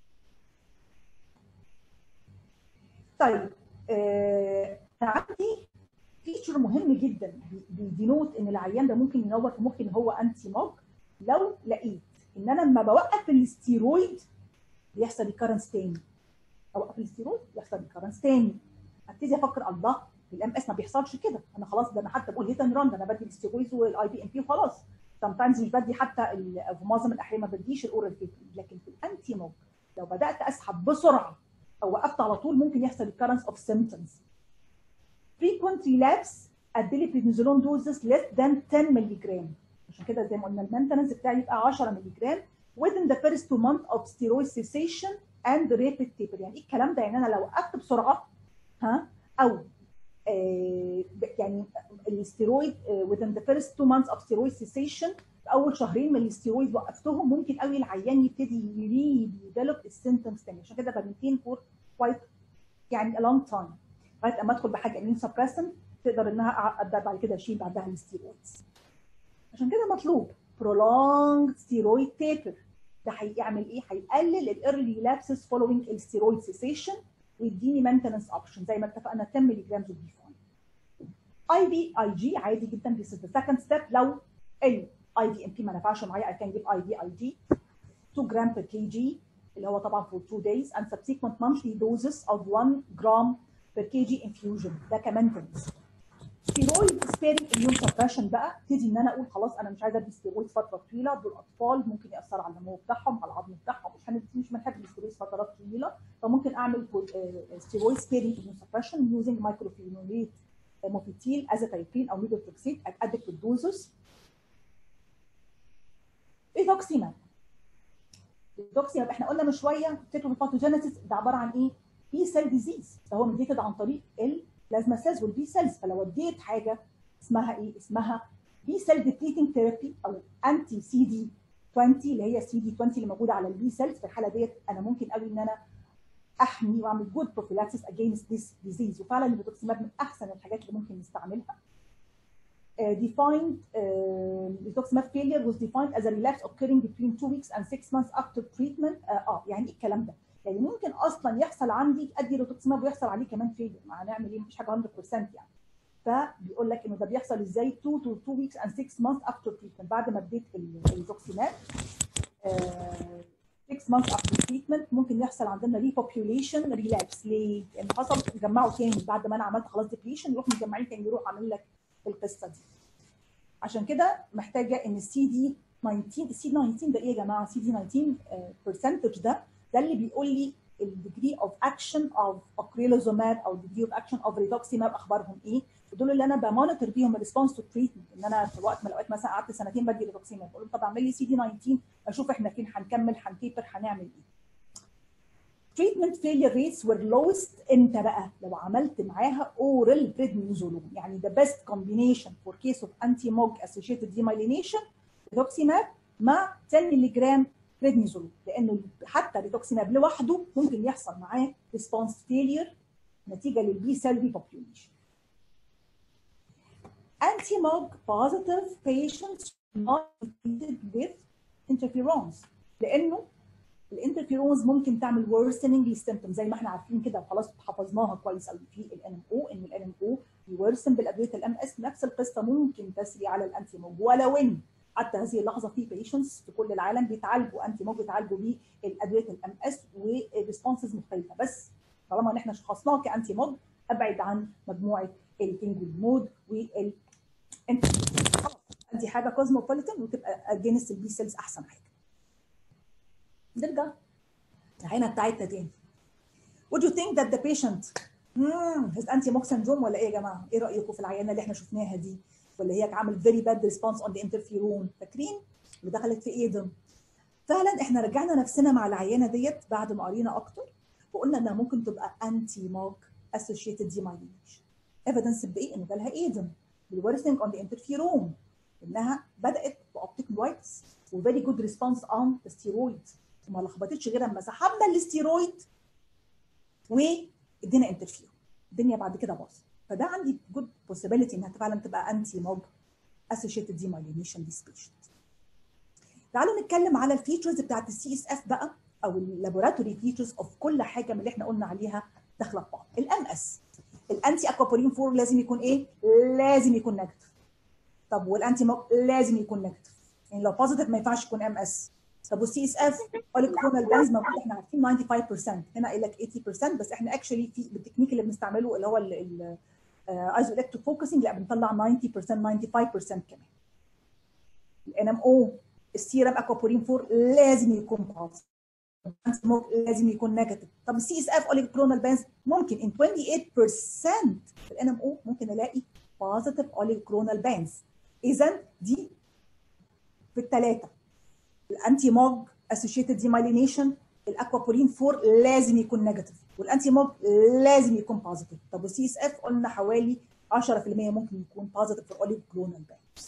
طيب آه عندي فيتشر مهم جدا بيدينوت ان العيان ده ممكن ينور في مخي ان هو انتي موك لو لقيت ان انا لما بوقف الاستيرويد بيحصل ريكارنس تاني اوقف الاستيرويد بيحصل ريكارنس تاني ابتدي افكر الله الام اس ما بيحصلش كده انا خلاص ده انا حتى بقول هيت اند ران ده انا بدي الاستيرويد والاي بي ام بي وخلاص sometimes مش بدي حتى في معظم الاحيان ما بديش الاورال تريتمنت لكن في الانتي موك لو بدات اسحب بسرعه او وقفت على طول ممكن يحصل recurrence of symptoms. Frequent relapse at daily prednisolone doses less than 10 مللي عشان كده زي ما قلنا المينتنس بتاعي يبقى 10 مللي within the first two months of steroid cessation and rapid taper يعني ايه الكلام ده يعني انا لو وقفت بسرعه ها او آه يعني الستيرويد within the first two months of steroid cessation اول شهرين من الستيرويد وقفتهم ممكن قوي العيان يبتدي يري ديفلوب السيمتومز تاني عشان كده بمنتين فور كوايت يعني a long time لغايه اما ادخل بحاجه امين سبريسنت تقدر انها ابدا بعد كده اشيل بعدها الستيرويدز عشان كده مطلوب prolonged steroid taper ده هيعمل ايه؟ هيقلل الايرلي لابسز فولوينج الستيرويد سيسيشن ويديني مينتنس اوبشن زي ما اتفقنا 10 مللي جرام اوف بيفون اي في اي جي عادي جدا this is the second step لو ال اي في ام بي ما نفعش معايا I can give اي في اي جي 2 جرام per kg اللي هو طبعا for 2 days and subsequent monthly doses of 1 gram per kg infusion ده كمان كويس ستيرويد سبيرنج اميون سبريشن بقى ابتدي ان انا اقول خلاص انا مش عايزه ادي ستيرويد فتره طويله دول اطفال ممكن ياثر على النمو بتاعهم على العظم بتاعهم مش هندي مش بنحب الستيرويد فترات طويله فممكن اعمل ستيرويد سبيرنج اميون سبريشن يوزنج مايكروفينوليت موفيتيل ازاتايبين او ميدوتروكسيد ات ادكتد دوزز ريتوكسيماب ريتوكسيماب احنا قلنا من شويه فكره الباثوجينيسيس ده عباره عن ايه؟ بي سيل ديزيز فهو مديتد عن طريق البلازما سيلز والبي سيلز فلو اديت حاجه اسمها ايه؟ اسمها بي سيل ديبليتنج ثيرابي او انتي سي دي 20 اللي هي سي دي 20 اللي موجوده على البي سيلز في الحاله ديت انا ممكن قوي ان انا احمي واعمل جود بروفيلاكسس اجينست ذيس ديزيز وفعلا الريتوكسيماب من احسن الحاجات اللي ممكن نستعملها Uh, defined uh, rituximab failure was defined as a relapse occurring between two weeks and six months after treatment اه uh, يعني ايه الكلام ده؟ يعني ممكن اصلا يحصل عندي ادي ريتوكسيماب ويحصل عليه كمان فيلير ما هنعمل ايه مفيش حاجه 100% يعني فبيقول لك انه ده بيحصل ازاي 2 to 2 weeks and 6 months after treatment بعد ما اديت الريتوكسيماب 6 months after treatment ممكن يحصل عندنا ريبوبيوليشن ريلابس ليه؟ لان حصل جمعوا تاني بعد ما انا عملت خلاص ديبليشن يروح مجمعين تاني يروح عامل لك القصه دي عشان كده محتاجه ان السي دي 19 السي دي 19 ده ايه يا جماعه السي دي 19 برسنتج ده ده اللي بيقول لي الديجري اوف اكشن اوف اكريلوزوماب او الديجري اوف اكشن اوف ريتوكسيماب اخبارهم ايه ودول اللي انا بمونيتور بيهم الريسبونس تو تريتمنت ان انا في وقت من الاوقات مثلا قعدت سنتين بدي ريتوكسيماب بقول طب اعمل لي سي دي 19 اشوف احنا فين هنكمل هنتيبر هنعمل ايه treatment failure rates were lowest امتى بقى؟ لو عملت معاها oral prednisolone يعني the best combination for case of anti-MOG associated demyelination rituximab مع 10 ملغ prednisolone لانه حتى rituximab لوحده ممكن يحصل معاه response failure نتيجه للبي سيل repopulation. Anti-MOG positive patients not treated with interferons لانه الانترفيرونز ممكن تعمل worsening للسيمتوم زي ما احنا عارفين كده وخلاص حفظناها كويس قوي في الان ام او ان الان ام او بيورسن بالادويه الام اس نفس القصه ممكن تسري على الانتي موج ولو ان حتى هذه اللحظه في بيشنتس في كل العالم بيتعالجوا انتي موج بيتعالجوا بالادويه الام اس وريسبونسز مختلفه بس طالما ان احنا شخصناه كانتي موج ابعد عن مجموعه الكينجول مود وال خلاص دي حاجه كوزموبوليتان وتبقى اجينست البي سيلز احسن حاجه نرجع العينه بتاعتنا تاني would you think that the patient hmm, has anti-mox syndrome ولا ايه يا جماعه؟ ايه رايكم في العينه اللي احنا شفناها دي؟ ولا هي عامل very bad response on the interferon فاكرين؟ اللي دخلت في ايدن فعلا احنا رجعنا نفسنا مع العينه ديت بعد ما قرينا اكتر وقلنا انها ممكن تبقى انتي موك associated demyelination evidence بايه؟ ان جالها ايدن بالورثنج on the interferon انها بدات باوبتيك نوايتس وفيري جود ريسبونس اون ستيرويد وما لخبطتش غير اما سحبنا الاستيرويد وادينا انترفيو الدنيا بعد كده باظت فده عندي جود بوسيبيليتي انها فعلا تبقى انتي موج اسوشيتد ديمايلينيشن ديس بيشنت تعالوا نتكلم على الفيتشرز بتاعت السي اس اف بقى او اللابوراتوري فيتشرز اوف كل حاجه من اللي احنا قلنا عليها داخله في بعض الام اس الانتي اكوابولين 4 لازم يكون ايه؟ لازم يكون نيجاتيف طب والانتي موج لازم يكون نيجاتيف يعني لو بوزيتيف ما ينفعش يكون ام اس طب والسي اس اف اوليكترونال بانز موجود احنا عارفين 95% هنا قايل لك 80% بس احنا اكشولي في بالتكنيك اللي بنستعمله اللي هو الايزو الكترو فوكسنج لا بنطلع 90% 95% كمان الان ام او السيرم اكوابورين 4 لازم يكون بوزيتيف لازم يكون نيجاتيف طب السي اس اف اوليكترونال بانز ممكن ان 28% في الان ام او ممكن الاقي بوزيتيف اوليكترونال بانز اذا دي في الثلاثه الانتي موج اسوشيتد ديمايلينيشن الاكوابولين 4 لازم يكون نيجاتيف والانتي موج لازم يكون بوزيتيف طب والسي اس اف قلنا حوالي 10% ممكن يكون بوزيتيف في الاوليكلونال بانز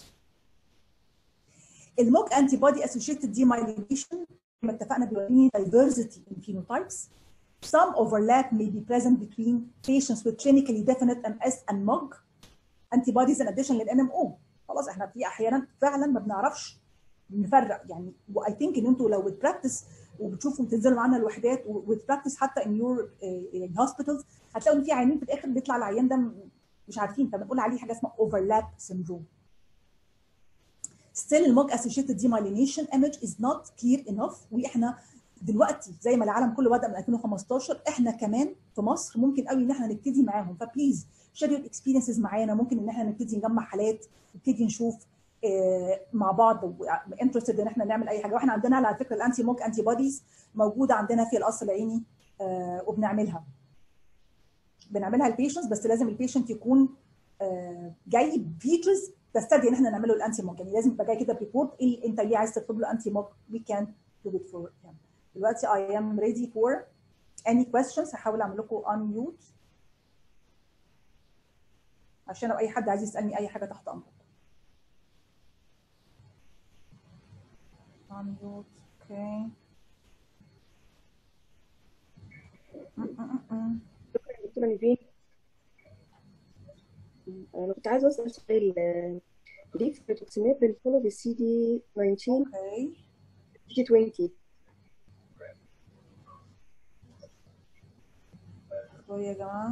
الموج انتي بودي اسوشيتد ديمايلينيشن ما اتفقنا بيوريني diversity in phenotypes some overlap may be present between patients with clinically definite MS and MOG antibodies in addition لل NMO خلاص احنا في احيانا فعلا ما بنعرفش نفرق يعني واي ثينك ان انتوا لو بتبراكتس وبتشوفوا بتنزلوا معانا الوحدات وبتبراكتس حتى ان يور يعني هوسبيتالز هتلاقوا ان في عيانين في الاخر بيطلع العيان ده مش عارفين فبنقول عليه حاجه اسمها overlap syndrome. Still الموج associated demyelination image is not clear enough واحنا دلوقتي زي ما العالم كله بدا من 2015 احنا كمان في مصر ممكن قوي ان احنا نبتدي معاهم فبليز شير يور اكسبيرينسز معانا ممكن ان احنا نبتدي نجمع حالات نبتدي نشوف آه، مع بعض انترستد ان احنا نعمل اي حاجه واحنا عندنا على فكره الانتي موك انتي بوديز موجوده عندنا في القصر العيني آه، وبنعملها بنعملها البيشنتس بس لازم البيشنت يكون آه، جاي فيتشرز تستدعي ان احنا نعمله الانتي موك يعني لازم يبقى جاي كده بريبورت ايه انت ليه عايز تطلب له انتي موك وي كان do it for him دلوقتي I am ready for any questions هحاول اعمل لكم unmute عشان لو اي حد عايز يسالني اي حاجه تحت امرك unmute okay م-م-م-م.
دكتورة نيفين أنا كنت عايزة أسأل سؤال آه، ليه في الريتوكسيماب بنفولو بالسي دي 19
okay
سي 20
شويه يا جماعه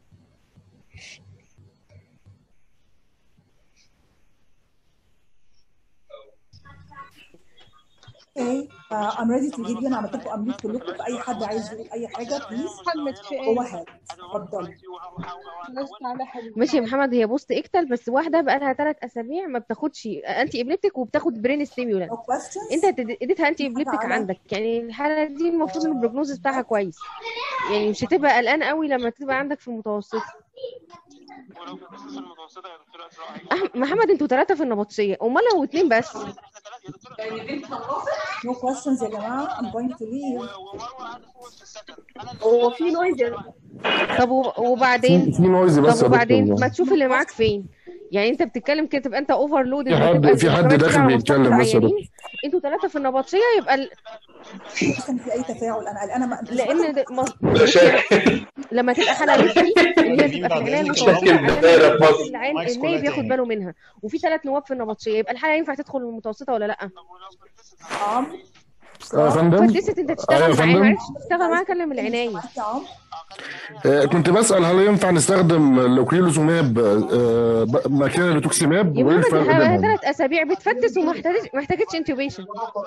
اوكي I'm ready to give you انا عملت لكم unmute كلكم فاي حد عايز يقول اي حاجه بليز
محمد في
هو
ايه؟
هاد اتفضل
بس على حبيبي
ماشي يا محمد هي بوست اكتل بس واحده بقى لها ثلاث اسابيع ما بتاخدش انتي ابليبتيك وبتاخد برين ستيمولانت
no questions
انت هتد- اديتها انتي ابليبتيك
تعالى.
عندك يعني الحاله دي المفروض ان البروجنوز بتاعها كويس يعني مش هتبقى قلقان قوي لما تبقى عندك في المتوسط
ولو في القصص المتوسطه يا دكتوره اسراء
أح- محمد انتوا ثلاثه في النبطشيه امال لو اتنين بس
احنا ثلاثه يا دكتوره اسراء
no questions يا جماعه I'm going to leave
ومروه قاعده فوق في السكن انا اللي
هو في نويز يا
طب وب- وبعدين
في نويز بس
طب
يا
وبعدين
دكتور
ما تشوف اللي معاك فين يعني انت بتتكلم كده تبقى انت اوفرلود
في حد في حد داخل بيتكلم بس يا دكتور
انتوا ثلاثه في النبطشيه يبقى ال...
مش كان في اي تفاعل انا قلقانه ما
لان ده مص... لما تبقى حاله ريسكي ان هي تبقى في العنايه المتوسطه عشان العين النايب ياخد باله منها وفي ثلاث نواب في النبطشيه يبقى الحاله ينفع تدخل المتوسطه ولا لا
طب ولو في القصص
عم
آه يا فندم
فدست انت
ايوه
تشتغل
يا
معاه
فندم
معرفتش تشتغل معاه كلم العنايه
معاك يا عم
آه كنت بسأل هل ينفع نستخدم لوكريلوزوماب آه ب- مكان اللوتوكسيماب
يا
وايه
محمد
الفرق
الحلقه
بينهم؟
ثلاث اسابيع بتفتس وما احتاجتش ما احتاجتش انتوبيشن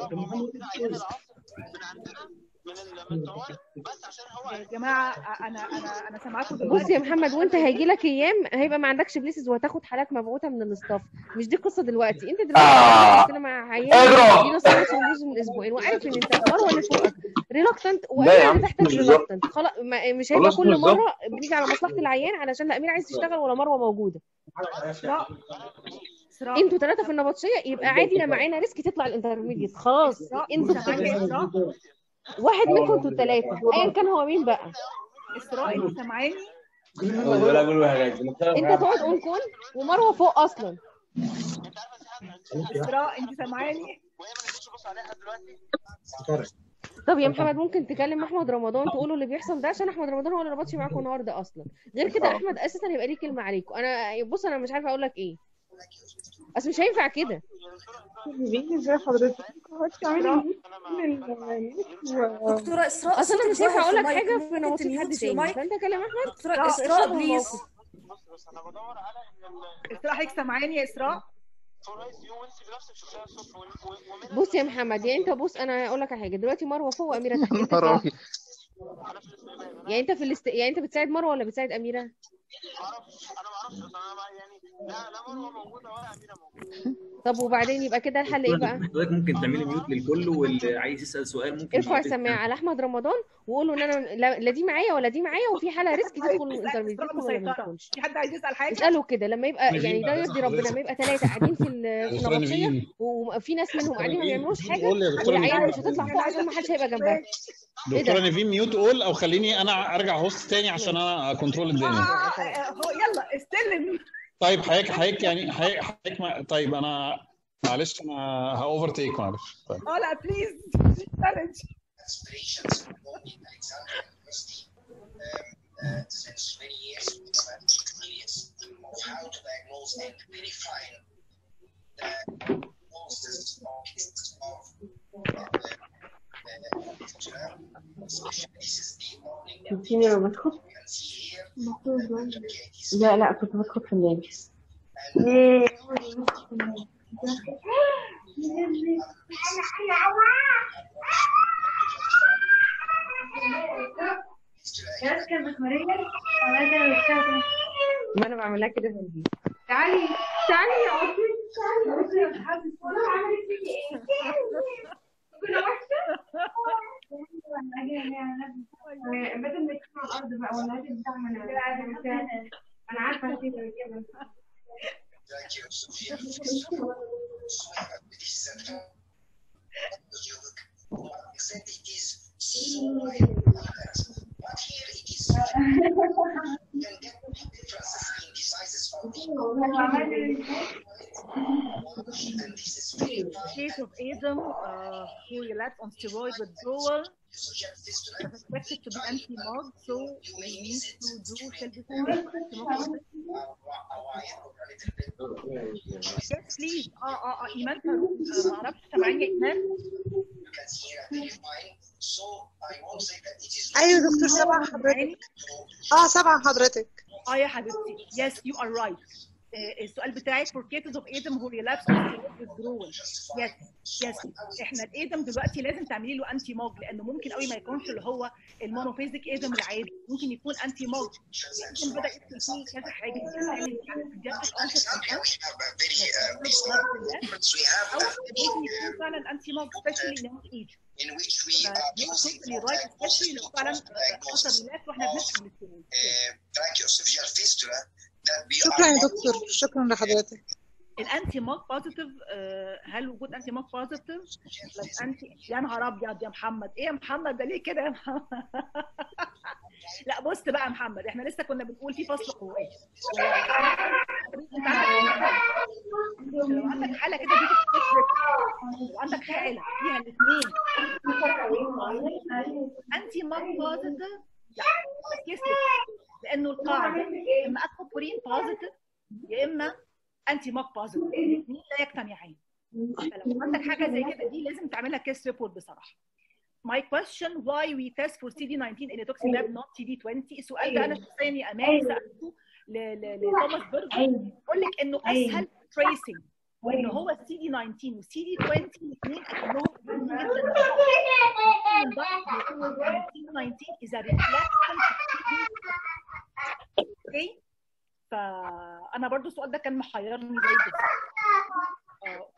من عندنا من ال- من الطوارئ بس عشان هو
يا جماعه انا انا انا سامعاكم
بص
دلوقتي
يا محمد وانت هيجي لك ايام هيبقى ما عندكش بليسز وهتاخد حالات مبعوثه من الاستاف مش دي القصه دلوقتي انت دلوقتي
آه.
عندنا مع عيان دي نص سنوز من اسبوعين وعارف ان انت المروه اللي فوقك ريلكتنت
لا يا
وامير
عم،
اللي تحتك
مش بالظبط.
ريلكتنت خلاص ما- مش هيبقى
خلاص
كل
بالظبط.
مره بنيجي على مصلحه العيان علشان لا امير عايز تشتغل ولا مروه موجوده
اسراء اسراء
انتوا ثلاثه في النبطشيه يبقى عادي لما معانا ريسك تطلع الانترميديت خلاص انتوا
سامعاك يا اسراء
واحد منكم انتوا الثلاثه ايا كان هو مين بقى
اسراء انت سامعاني
انت تقعد اون كول ومروه فوق اصلا
انت عارفه في حد
اسراء انت سامعاني
وهي ما نقدرش نبص عليها دلوقتي
طب يا محمد ممكن تكلم احمد رمضان تقول له اللي بيحصل ده عشان احمد رمضان هو اللي ربطش معاكم النهارده اصلا غير كده احمد اساسا هيبقى ليه كلمه عليكم انا بص انا مش عارفه اقول لك ايه بس مش هينفع كده
نيفين ازي حضرتك؟ هو بتعملي ميوت
دكتورة إسراء
اصل انا مش
صوتك
هينفع
واقف
اقول
في
لك
المايك.
حاجه في
ممكن
نبطشيه
تميوت
حد
في
تاني
المايك
فانت كلم احمد
دكتورة
لا،
إسراء
اشرحوا
بليز
بص بص انا بدور على ان
اسراء حضرتك سامعاني يا اسراء
الفورايز يوم وانت بنفسك شفتها الصبح و- و- ومنها
بص يا محمد يعني انت بص انا هقول لك على حاجه دلوقتي مروه فوق واميره تحت انت
نهار
فين؟
أبيض.
انا في الاستقبال انا
يعني انت في الاست... يعني انت بتساعد مروه ولا بتساعد اميره
ما اعرفش انا ما اعرفش اصل انا ما- يعني لا لا مروه موجوده ولا اميره موجوده
طب وبعدين يبقى كده الحل ايه بقى
حضرتك ممكن تعملي ميوت للكل واللي عايز يسأل سؤال ممكن
ارفع
يقول-
السماعه على احمد رمضان وقول له ان انا لا, لا دي معايا ولا دي معايا وفي حاله ريسك تدخل الانترميديت
اسراء
تدخل ولا ما
مسيطره
تدخلش
في حد عايز يسال حاجه
اساله كده لما يبقى
نيفين
يعني ده
بعد
يرضي
إذن
ربنا
حضرتك.
لما يبقى ثلاثه قاعدين في ال- في
دكتورة
النبطشيه
نيفين
وفي ناس منهم قاعدين ما بيعملوش حاجه
قول يا دكتورة
والعيال مش
نيفين
هتطلع فوق عشان ما حدش هيبقى جنبها ايه
دكتورة
ده
نيفين ميوت قول او خليني انا ارجع هوست تاني عشان انا كنترول
آه،
الدنيا
آه، آه، هو يلا استلم
طيب حضرتك حضرتك يعني حضرتك حضرتك ما- طيب انا معلش انا هاوفر تيك معلش طيب
اه لا بليز تشالنج
aspirations of Alexandria University um, uh, since many years. We have experience of how to diagnose and verify the diagnosis of cases of uh, especially this is the morning.
اديني لما بدخل
You can see here
لا لا كنت بدخل في النادي
ما انا بعملها كده من دي
تعالي تعالي يا عطية تعالي والله عملت فيكي ايه؟ كنا وحشة؟ بدل ما يكون على الأرض بقى ولا هاتي بتاعنا أنا عارفة هاتي كده
Thank you, Sophia. So I believe that you except it is so complex. But here it is you can get big differences in the sizes of the and this is very fine.
case of Adam uh, who relapsed on steroid withdrawal
Suggest this to
is expected to be anti-mog, so we need to do self-assessment. Yes, please. اه اه اه ايمان آه، ما اعرفش سامعيني يا ايمان
You can see here very fine. So I won't say that it is
ايوه دكتور سامعه حضرتك اه سامعه حضرتك
اه يا حبيبتي yes you are right آه، السؤال بتاعك for cases of Adam who relapse on steroid withdrawal yes yes احنا الادم دلوقتي لازم تعملي له انتي موج لانه ممكن قوي ما يكونش اللي هو المونوفيزيك ادم العادي ممكن يكون انتي موج ممكن بدا يدخل فيه كذا حاجه يعني pediatric onset of health
we have a very uh, basic we have
او
a
ممكن يكون فعلا انتي موج especially in young age
in which we are
فدي
using
totally right especially لو فعلا حصل ريلاكس واحنا بنشرب الستيرويد
uh, tracheoesophageal fistula that we
شكرا يا
are
دكتور شكرا لحضرتك
الانتي موك بوزيتيف هل وجود انتي موك بوزيتيف بس انتي يا نهار ابيض يا محمد ايه يا محمد ده ليه كده يا محمد لا بص بقى يا محمد احنا لسه كنا بنقول في فصل قوات لو عندك حاله كده دي تفرق لو عندك حاله فيها الاثنين انتي موك بوزيتيف لا يسلك لانه القاعده اما اكوبرين بوزيتيف يا اما انتي موك بوزيتيف الاثنين لا يجتمعان فلو عندك حاجه زي كده دي لازم تعملها كيس ريبورت بصراحه My question why we test for CD19 in rituximab not CD20 السؤال ده انا شخصيا يا امان سالته ل- ل- لتوماس بيرجر بيقول لك انه اسهل تريسنج وان هو السي دي 19 والسي دي 20 الاثنين اكنهم قريبين جدا السي دي 19 is a reflection اوكي فانا برضو السؤال ده كان محيرني زي بالظبط آه،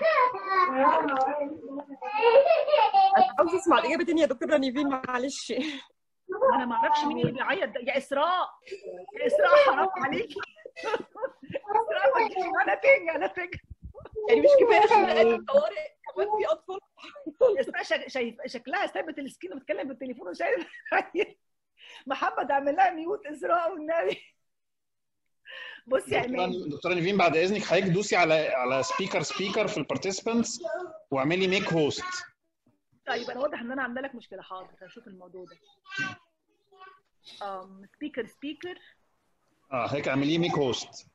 انا عاوز اسمع الاجابه تاني يا دكتوره نيفين معلش
انا ما اعرفش مين اللي بيعيط ده يا اسراء يا اسراء حرام عليكي اسراء ما تجيش انا تاني انا تاني
يعني مش كفايه خناقات الطوارئ كمان في اطفال
اسراء شا- شايف شكلها سابت السكين وبتتكلم بالتليفون وشايف محمد اعمل لها ميوت اسراء والنبي بصي يا ايمان
دكتورة دكتورة نيفين بعد اذنك حضرتك دوسي على على سبيكر سبيكر في البارتيسيبنتس واعملي ميك هوست
طيب انا واضح ان انا عامله لك مشكله حاضر هشوف الموضوع ده um, سبيكر سبيكر
اه هيك اعمليه ميك هوست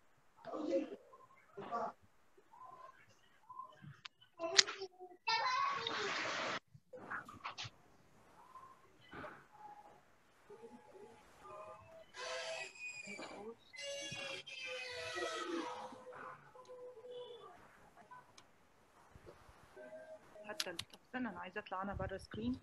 حتى طب استنى انا عايزه اطلع انا بره سكرين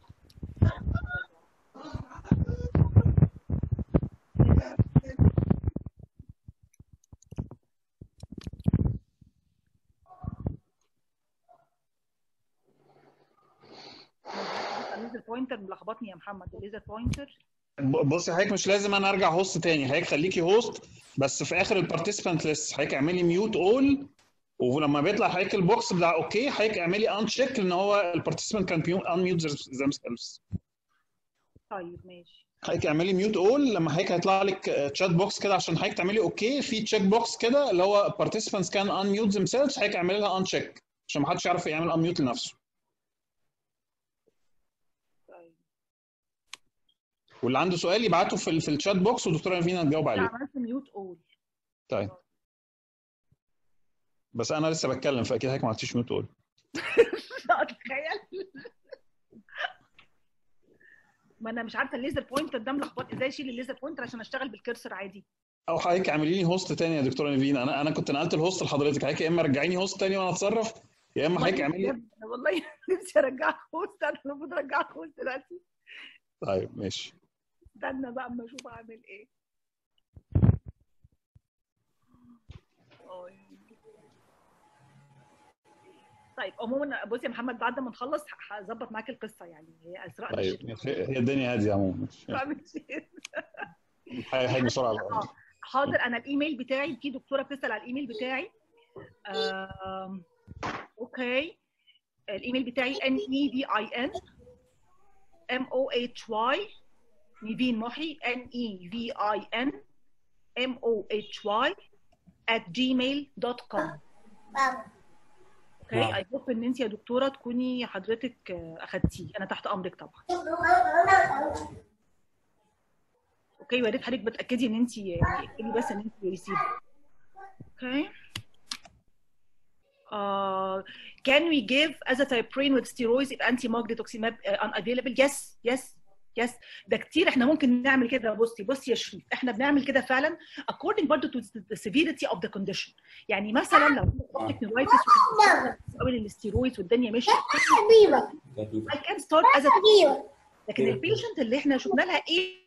الليزر بوينتر ملخبطني يا محمد الليزر بوينتر
ب- بصي حضرتك مش لازم انا ارجع هوست تاني حضرتك خليكي هوست بس في اخر البارتيسيبانت ليست حضرتك اعملي ميوت اول ولما بيطلع حضرتك البوكس بتاع اوكي حضرتك اعملي ان تشيك ان هو البارتيسيبانت كان ان ميوت ذيم سيلفز
طيب ماشي
حضرتك اعملي ميوت اول لما حضرتك هيطلع لك تشات بوكس كده عشان حضرتك تعملي اوكي في تشيك بوكس كده اللي هو participants كان ان ميوت ذيم سيلفز حضرتك اعملي لها ان تشيك عشان ما حدش يعرف يعمل ان ميوت لنفسه
طيب
واللي عنده سؤال يبعته في ال- في الشات بوكس والدكتوره نيفين هتجاوب
انا
عليه
عملت ميوت اول
طيب بس انا لسه بتكلم فاكيد حضرتك ما عملتيش ميوت اول
تخيل ما انا مش عارفه الليزر بوينتر ده ملخبط ازاي اشيل الليزر بوينتر عشان اشتغل بالكرسر عادي
او حضرتك اعملي لي هوست تاني يا دكتوره نيفين انا انا كنت نقلت الهوست لحضرتك حضرتك يا اما رجعيني هوست تاني وانا اتصرف يا اما حضرتك اعملي
والله نفسي ارجعك هوست انا المفروض ارجعك هوست دلوقتي
طيب ماشي
استنى بقى اما اشوف اعمل ايه أوي. طيب عموما بصي يا محمد بعد ما نخلص ه- هظبط معاك القصه يعني هي اسراء مش
طيب هي الدنيا هاديه عموما
مش
هي هي بسرعه بقى.
اه حاضر انا الايميل بتاعي في دكتوره بتسال على الايميل بتاعي آم، اوكي الايميل بتاعي n e v i n m o h y نيفين محي n e v i n m o h y at gmail.com اوكي اي هوب ان انت يا دكتوره تكوني حضرتك آه، اخدتيه انا تحت امرك طبعا اوكي ويا ريت حضرتك بتاكدي ان انت يعني اكتبي بس ان انت ريسيف اوكي Uh, can we give azathioprine with steroids if anti-mog rituximab uh, unavailable? Yes, yes, yes. ده كتير احنا ممكن نعمل كده بصي بصي يا شريف احنا بنعمل كده فعلا according برضه to the severity of the condition يعني مثلا لو عندك نيرايتس قوي للستيرويدز والدنيا مشيت I can start as a لكن البيشنت اللي احنا شفنا لها ايه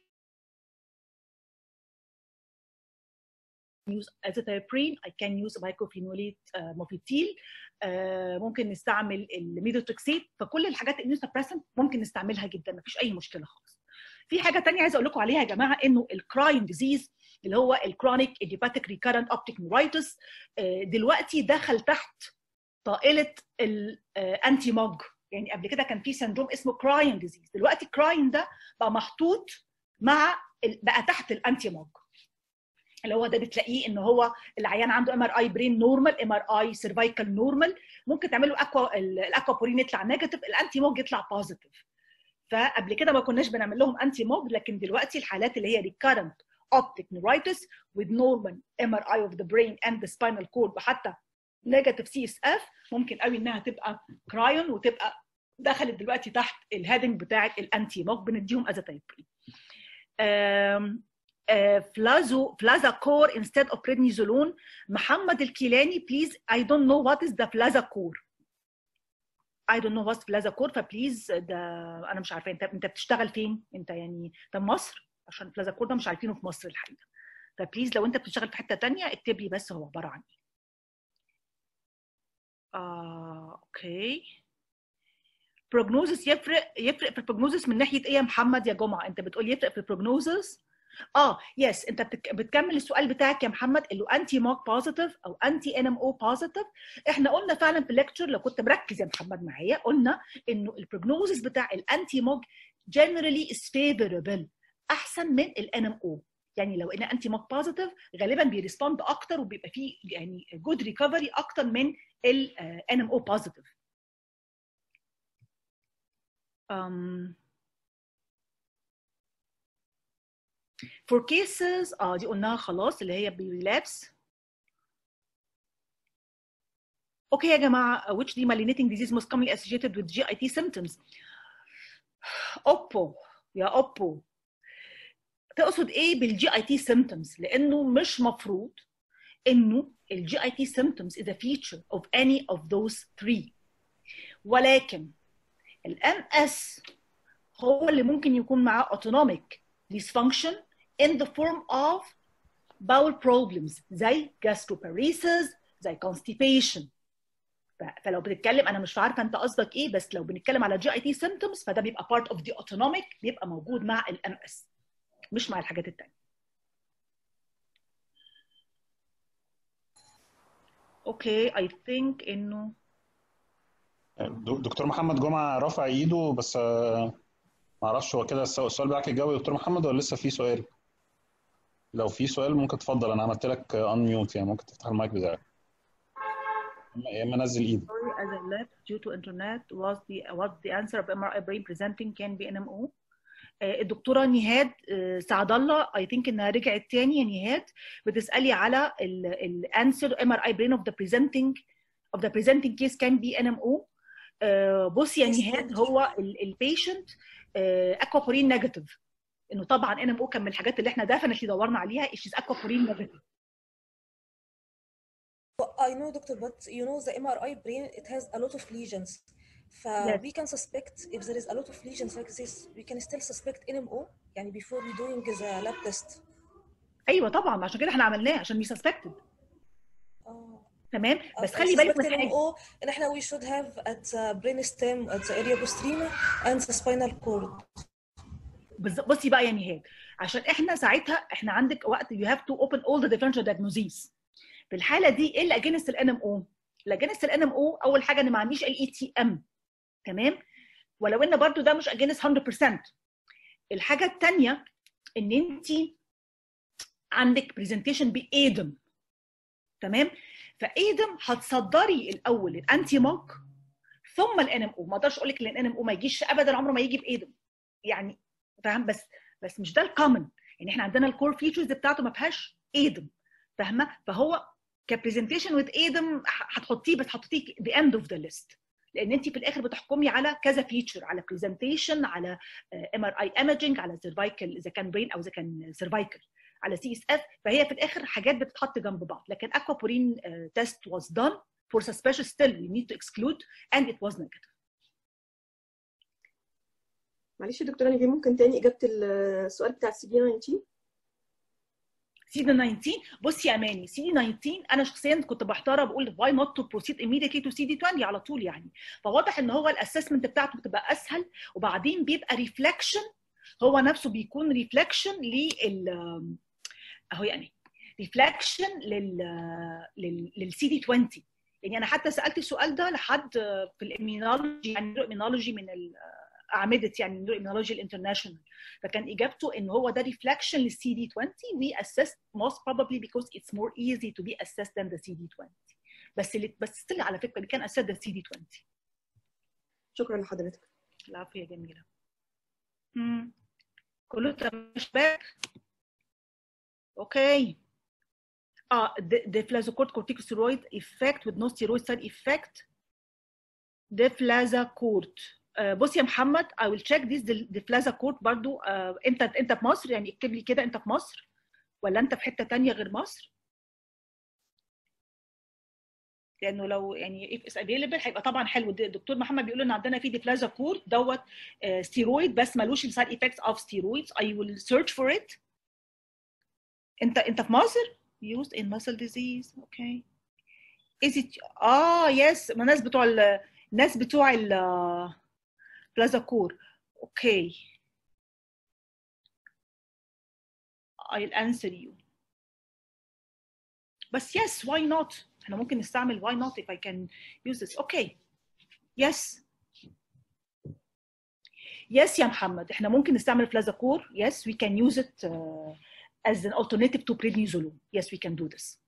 use azathioprine I can use mycophenolate uh, mofetil uh, ممكن نستعمل الميدوتوكسيت فكل الحاجات الاميونوسبريسنت ممكن نستعملها جدا مفيش اي مشكله خالص في حاجه تانية عايزه اقول لكم عليها يا جماعه انه الكراين ديزيز اللي هو الكرونيك ايديوباثيك ريكارنت اوبتيك نورايتس دلوقتي دخل تحت طائله الانتي موج يعني قبل كده كان في سندروم اسمه كراين ديزيز دلوقتي كراين ده بقى محطوط مع ال- بقى تحت الانتي موج اللي هو ده بتلاقيه ان هو العيان عنده ام ار اي برين نورمال ام ار اي سيرفايكال نورمال ممكن تعمل له اكوا الاكوابورين يطلع نيجاتيف الانتي موج يطلع بوزيتيف فقبل كده ما كناش بنعمل لهم انتي موج لكن دلوقتي الحالات اللي هي recurrent optic neuritis with normal MRI of the brain and the spinal cord وحتى negative CSF ممكن قوي انها تبقى كرايون وتبقى دخلت دلوقتي تحت الهيدنج بتاعه الانتي موج بنديهم ازاتايبرين فلازو فلازا كور instead of prednisolone محمد الكيلاني please I don't know what is the فلازا كور I don't know what's فلازا كور فبليز ده انا مش عارفه انت انت بتشتغل فين انت يعني انت مصر عشان فلازا كور ده مش عارفينه في مصر الحقيقه فبليز لو انت بتشتغل في حته تانية اكتب لي بس هو عباره عن ايه آه، اوكي بروجنوزس يفرق يفرق في البروجنوزس من ناحيه ايه يا محمد يا جمعه انت بتقول يفرق في البروجنوزس اه يس انت بتك... بتكمل السؤال بتاعك يا محمد اللي انتي موك بوزيتيف او انتي ان ام او بوزيتيف احنا قلنا فعلا في الليكتشر لو كنت مركز يا محمد معايا قلنا انه البروجنوزس بتاع الانتي موك generally is favorable احسن من الان ام او يعني لو ان انتي موك بوزيتيف غالبا بيرسبوند اكتر وبيبقى فيه يعني جود ريكفري اكتر من الان ام او بوزيتيف for cases اه دي قلناها خلاص اللي هي بريلابس اوكي يا جماعه which demyelinating disease most commonly associated with GIT symptoms اوبو يا اوبو تقصد ايه بالجي اي تي symptoms لانه مش مفروض انه الجي اي تي symptoms is a feature of any of those three ولكن الام اس هو اللي ممكن يكون معاه autonomic dysfunction in the form of bowel problems زي gastroparesis زي constipation ف- فلو بتتكلم انا مش عارفه انت قصدك ايه بس لو بنتكلم على جي اي تي symptoms فده بيبقى part of the autonomic بيبقى موجود مع الام اس مش مع الحاجات التانية اوكي اي ثينك انه
دو- دكتور محمد جمعة رفع ايده بس آه، ما اعرفش هو كده الس- السؤال بتاعك اتجاوب يا دكتور محمد ولا لسه في سؤال؟ لو في سؤال ممكن تفضل انا عملت لك ان ميوت يعني ممكن تفتح المايك بتاعك يا اما نزل ايدك
sorry as I left due to internet was the was the answer of MRI brain presenting can be NMO آه، الدكتوره نهاد آه، سعد الله اي ثينك انها رجعت تاني يا نهاد بتسالي على الانسر ام ار اي برين اوف ذا بريزنتنج اوف ذا بريزنتنج كيس كان بي ان ام او بصي يا نهاد هو البيشنت اكوابورين نيجاتيف انه طبعا ان ام او كان من الحاجات اللي احنا ديفنتلي دورنا عليها شيز اكوابورين نيجاتيف
I know, doctor, but you know the MRI brain, it has a lot of lesions. ف
Yes.
we can suspect if there is a lot of lesions like this we can still suspect NMO يعني before we doing the lab test
ايوه طبعا عشان كده احنا عملناه عشان we suspected تمام بس
I
خلي بالك
suspect
من حاجه
NMO ان احنا we should have at the brainstem at the area postrema and the spinal cord
بز- بصي بقى يا نهاد عشان احنا ساعتها احنا عندك وقت you have to open all the differential diagnoses في الحاله دي ايه اللي اجينست الان ام او؟ اللي اجينست الان ام او اول حاجه ان ما عنديش ال اي تي ام تمام ولو ان برضو ده مش اجينست 100% الحاجه الثانيه ان انت عندك برزنتيشن بايدم تمام فايدم هتصدري الاول الانتي موك ثم الان ام او ما اقدرش اقول لك ان الان ام او ما يجيش ابدا عمره ما يجي بايدم يعني فاهم بس بس مش ده الكومن يعني احنا عندنا الكور فيتشرز بتاعته ما فيهاش ايدم فاهمه فهو كبرزنتيشن وذ ايدم هتحطيه بس هتحطيه ذا اند اوف ذا ليست لان انت في الاخر بتحكمي على كذا فيتشر على برزنتيشن على ام ار اي ايمجنج على سيرفايكل اذا كان برين او اذا كان سيرفايكل على سي اس اف فهي في الاخر حاجات بتتحط جنب بعض لكن اكوابورين تيست was done for suspicious still we need to exclude and it was negative
معلش يا دكتوره نيفين ممكن تاني اجابه السؤال بتاع السي دي 19
سي دي 19 بصي يا اماني سي دي 19 انا شخصيا كنت محتاره بقول واي نوت تو بروسيد immediately تو سي دي 20 على طول يعني فواضح ان هو الاسسمنت بتاعته بتبقى اسهل وبعدين بيبقى ريفلكشن هو نفسه بيكون ريفلكشن لل اهو يعني ريفلكشن لل لل للسي دي 20 يعني انا حتى سالت السؤال ده لحد في الاميونولوجي يعني الاميونولوجي من ال اعمده يعني الاميونولوجي الانترناشونال فكان اجابته ان هو ده ريفلكشن للسي دي 20 we assessed most probably because it's more easy to be assessed than the CD20 بس اللي بس still على فكره اللي كان assessed the CD20
شكرا لحضرتك
العفو يا جميله مم. كله تمام يا شباب اوكي اه the flazocort corticosteroid effect with no steroid side effect deflazacort آه بص يا محمد I will check this deflazacort برضو آه انت انت في مصر يعني اكتب لي كده انت في مصر ولا انت في حته تانية غير مصر لانه لو يعني if is available هيبقى طبعا حلو الدكتور محمد بيقول ان عندنا في ديفلازاكور دوت ستيرويد بس ملوش السايد ايفكتس اوف ستيرويدز I will search for it انت انت في مصر used in muscle disease okay is it اه يس ما الناس بتوع ال... الناس بتوع ال بلازاكور اوكي I'll answer you بس yes why not احنا ممكن نستعمل why not if I can use this okay yes yes يا محمد احنا ممكن نستعمل فلازاكور yes we can use it uh, as an alternative to prednisolone yes we can do this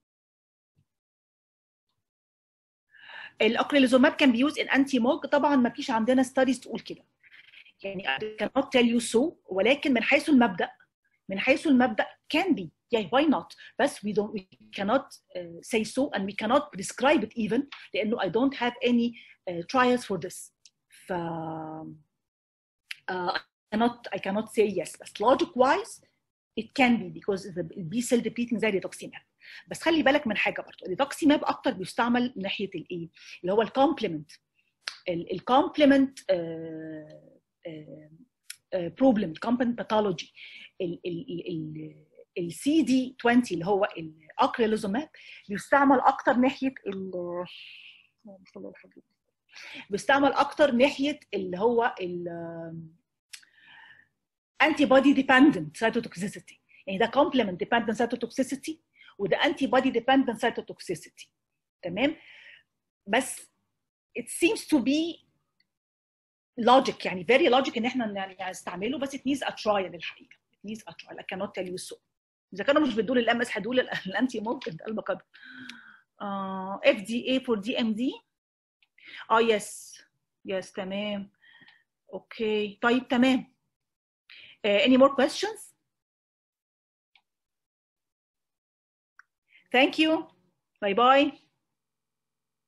الاكريليزوماب كان بيوز ان انتي موج طبعا ما فيش عندنا ستاديز تقول كده يعني I cannot tell you so ولكن من حيث المبدا من حيث المبدا can be yeah why not بس we don't we cannot uh, say so and we cannot prescribe it even لانه I don't have any uh, trials for this ف uh, I cannot I cannot say yes بس logic wise it can be because the B cell depleting زي ريتوكسيماب بس خلي بالك من حاجه برضه الريتوكسيماب اكتر بيستعمل ناحيه الايه اللي هو الكومبلمنت الكومبلمنت بروبلم الكومبلمنت باثولوجي السي دي 20 اللي هو الاكريلوزوماب بيستعمل اكتر ناحيه ال بيستعمل اكتر ناحيه اللي هو ال انتي بودي ديبندنت سايتوتوكسيسيتي يعني ده كومبلمنت ديبندنت سايتوتوكسيسيتي وده انتي بودي ديبندنت سايتوتوكسيسيتي تمام بس it seems to be logic يعني very logic ان احنا نستعمله بس it needs a trial الحقيقه it needs a trial I cannot tell you so اذا كانوا مش بيدوا الام اس هيدوا الانتي ممكن ده قدر اف دي اي فور دي ام دي اه يس يس تمام اوكي طيب تمام uh, any more questions thank you bye bye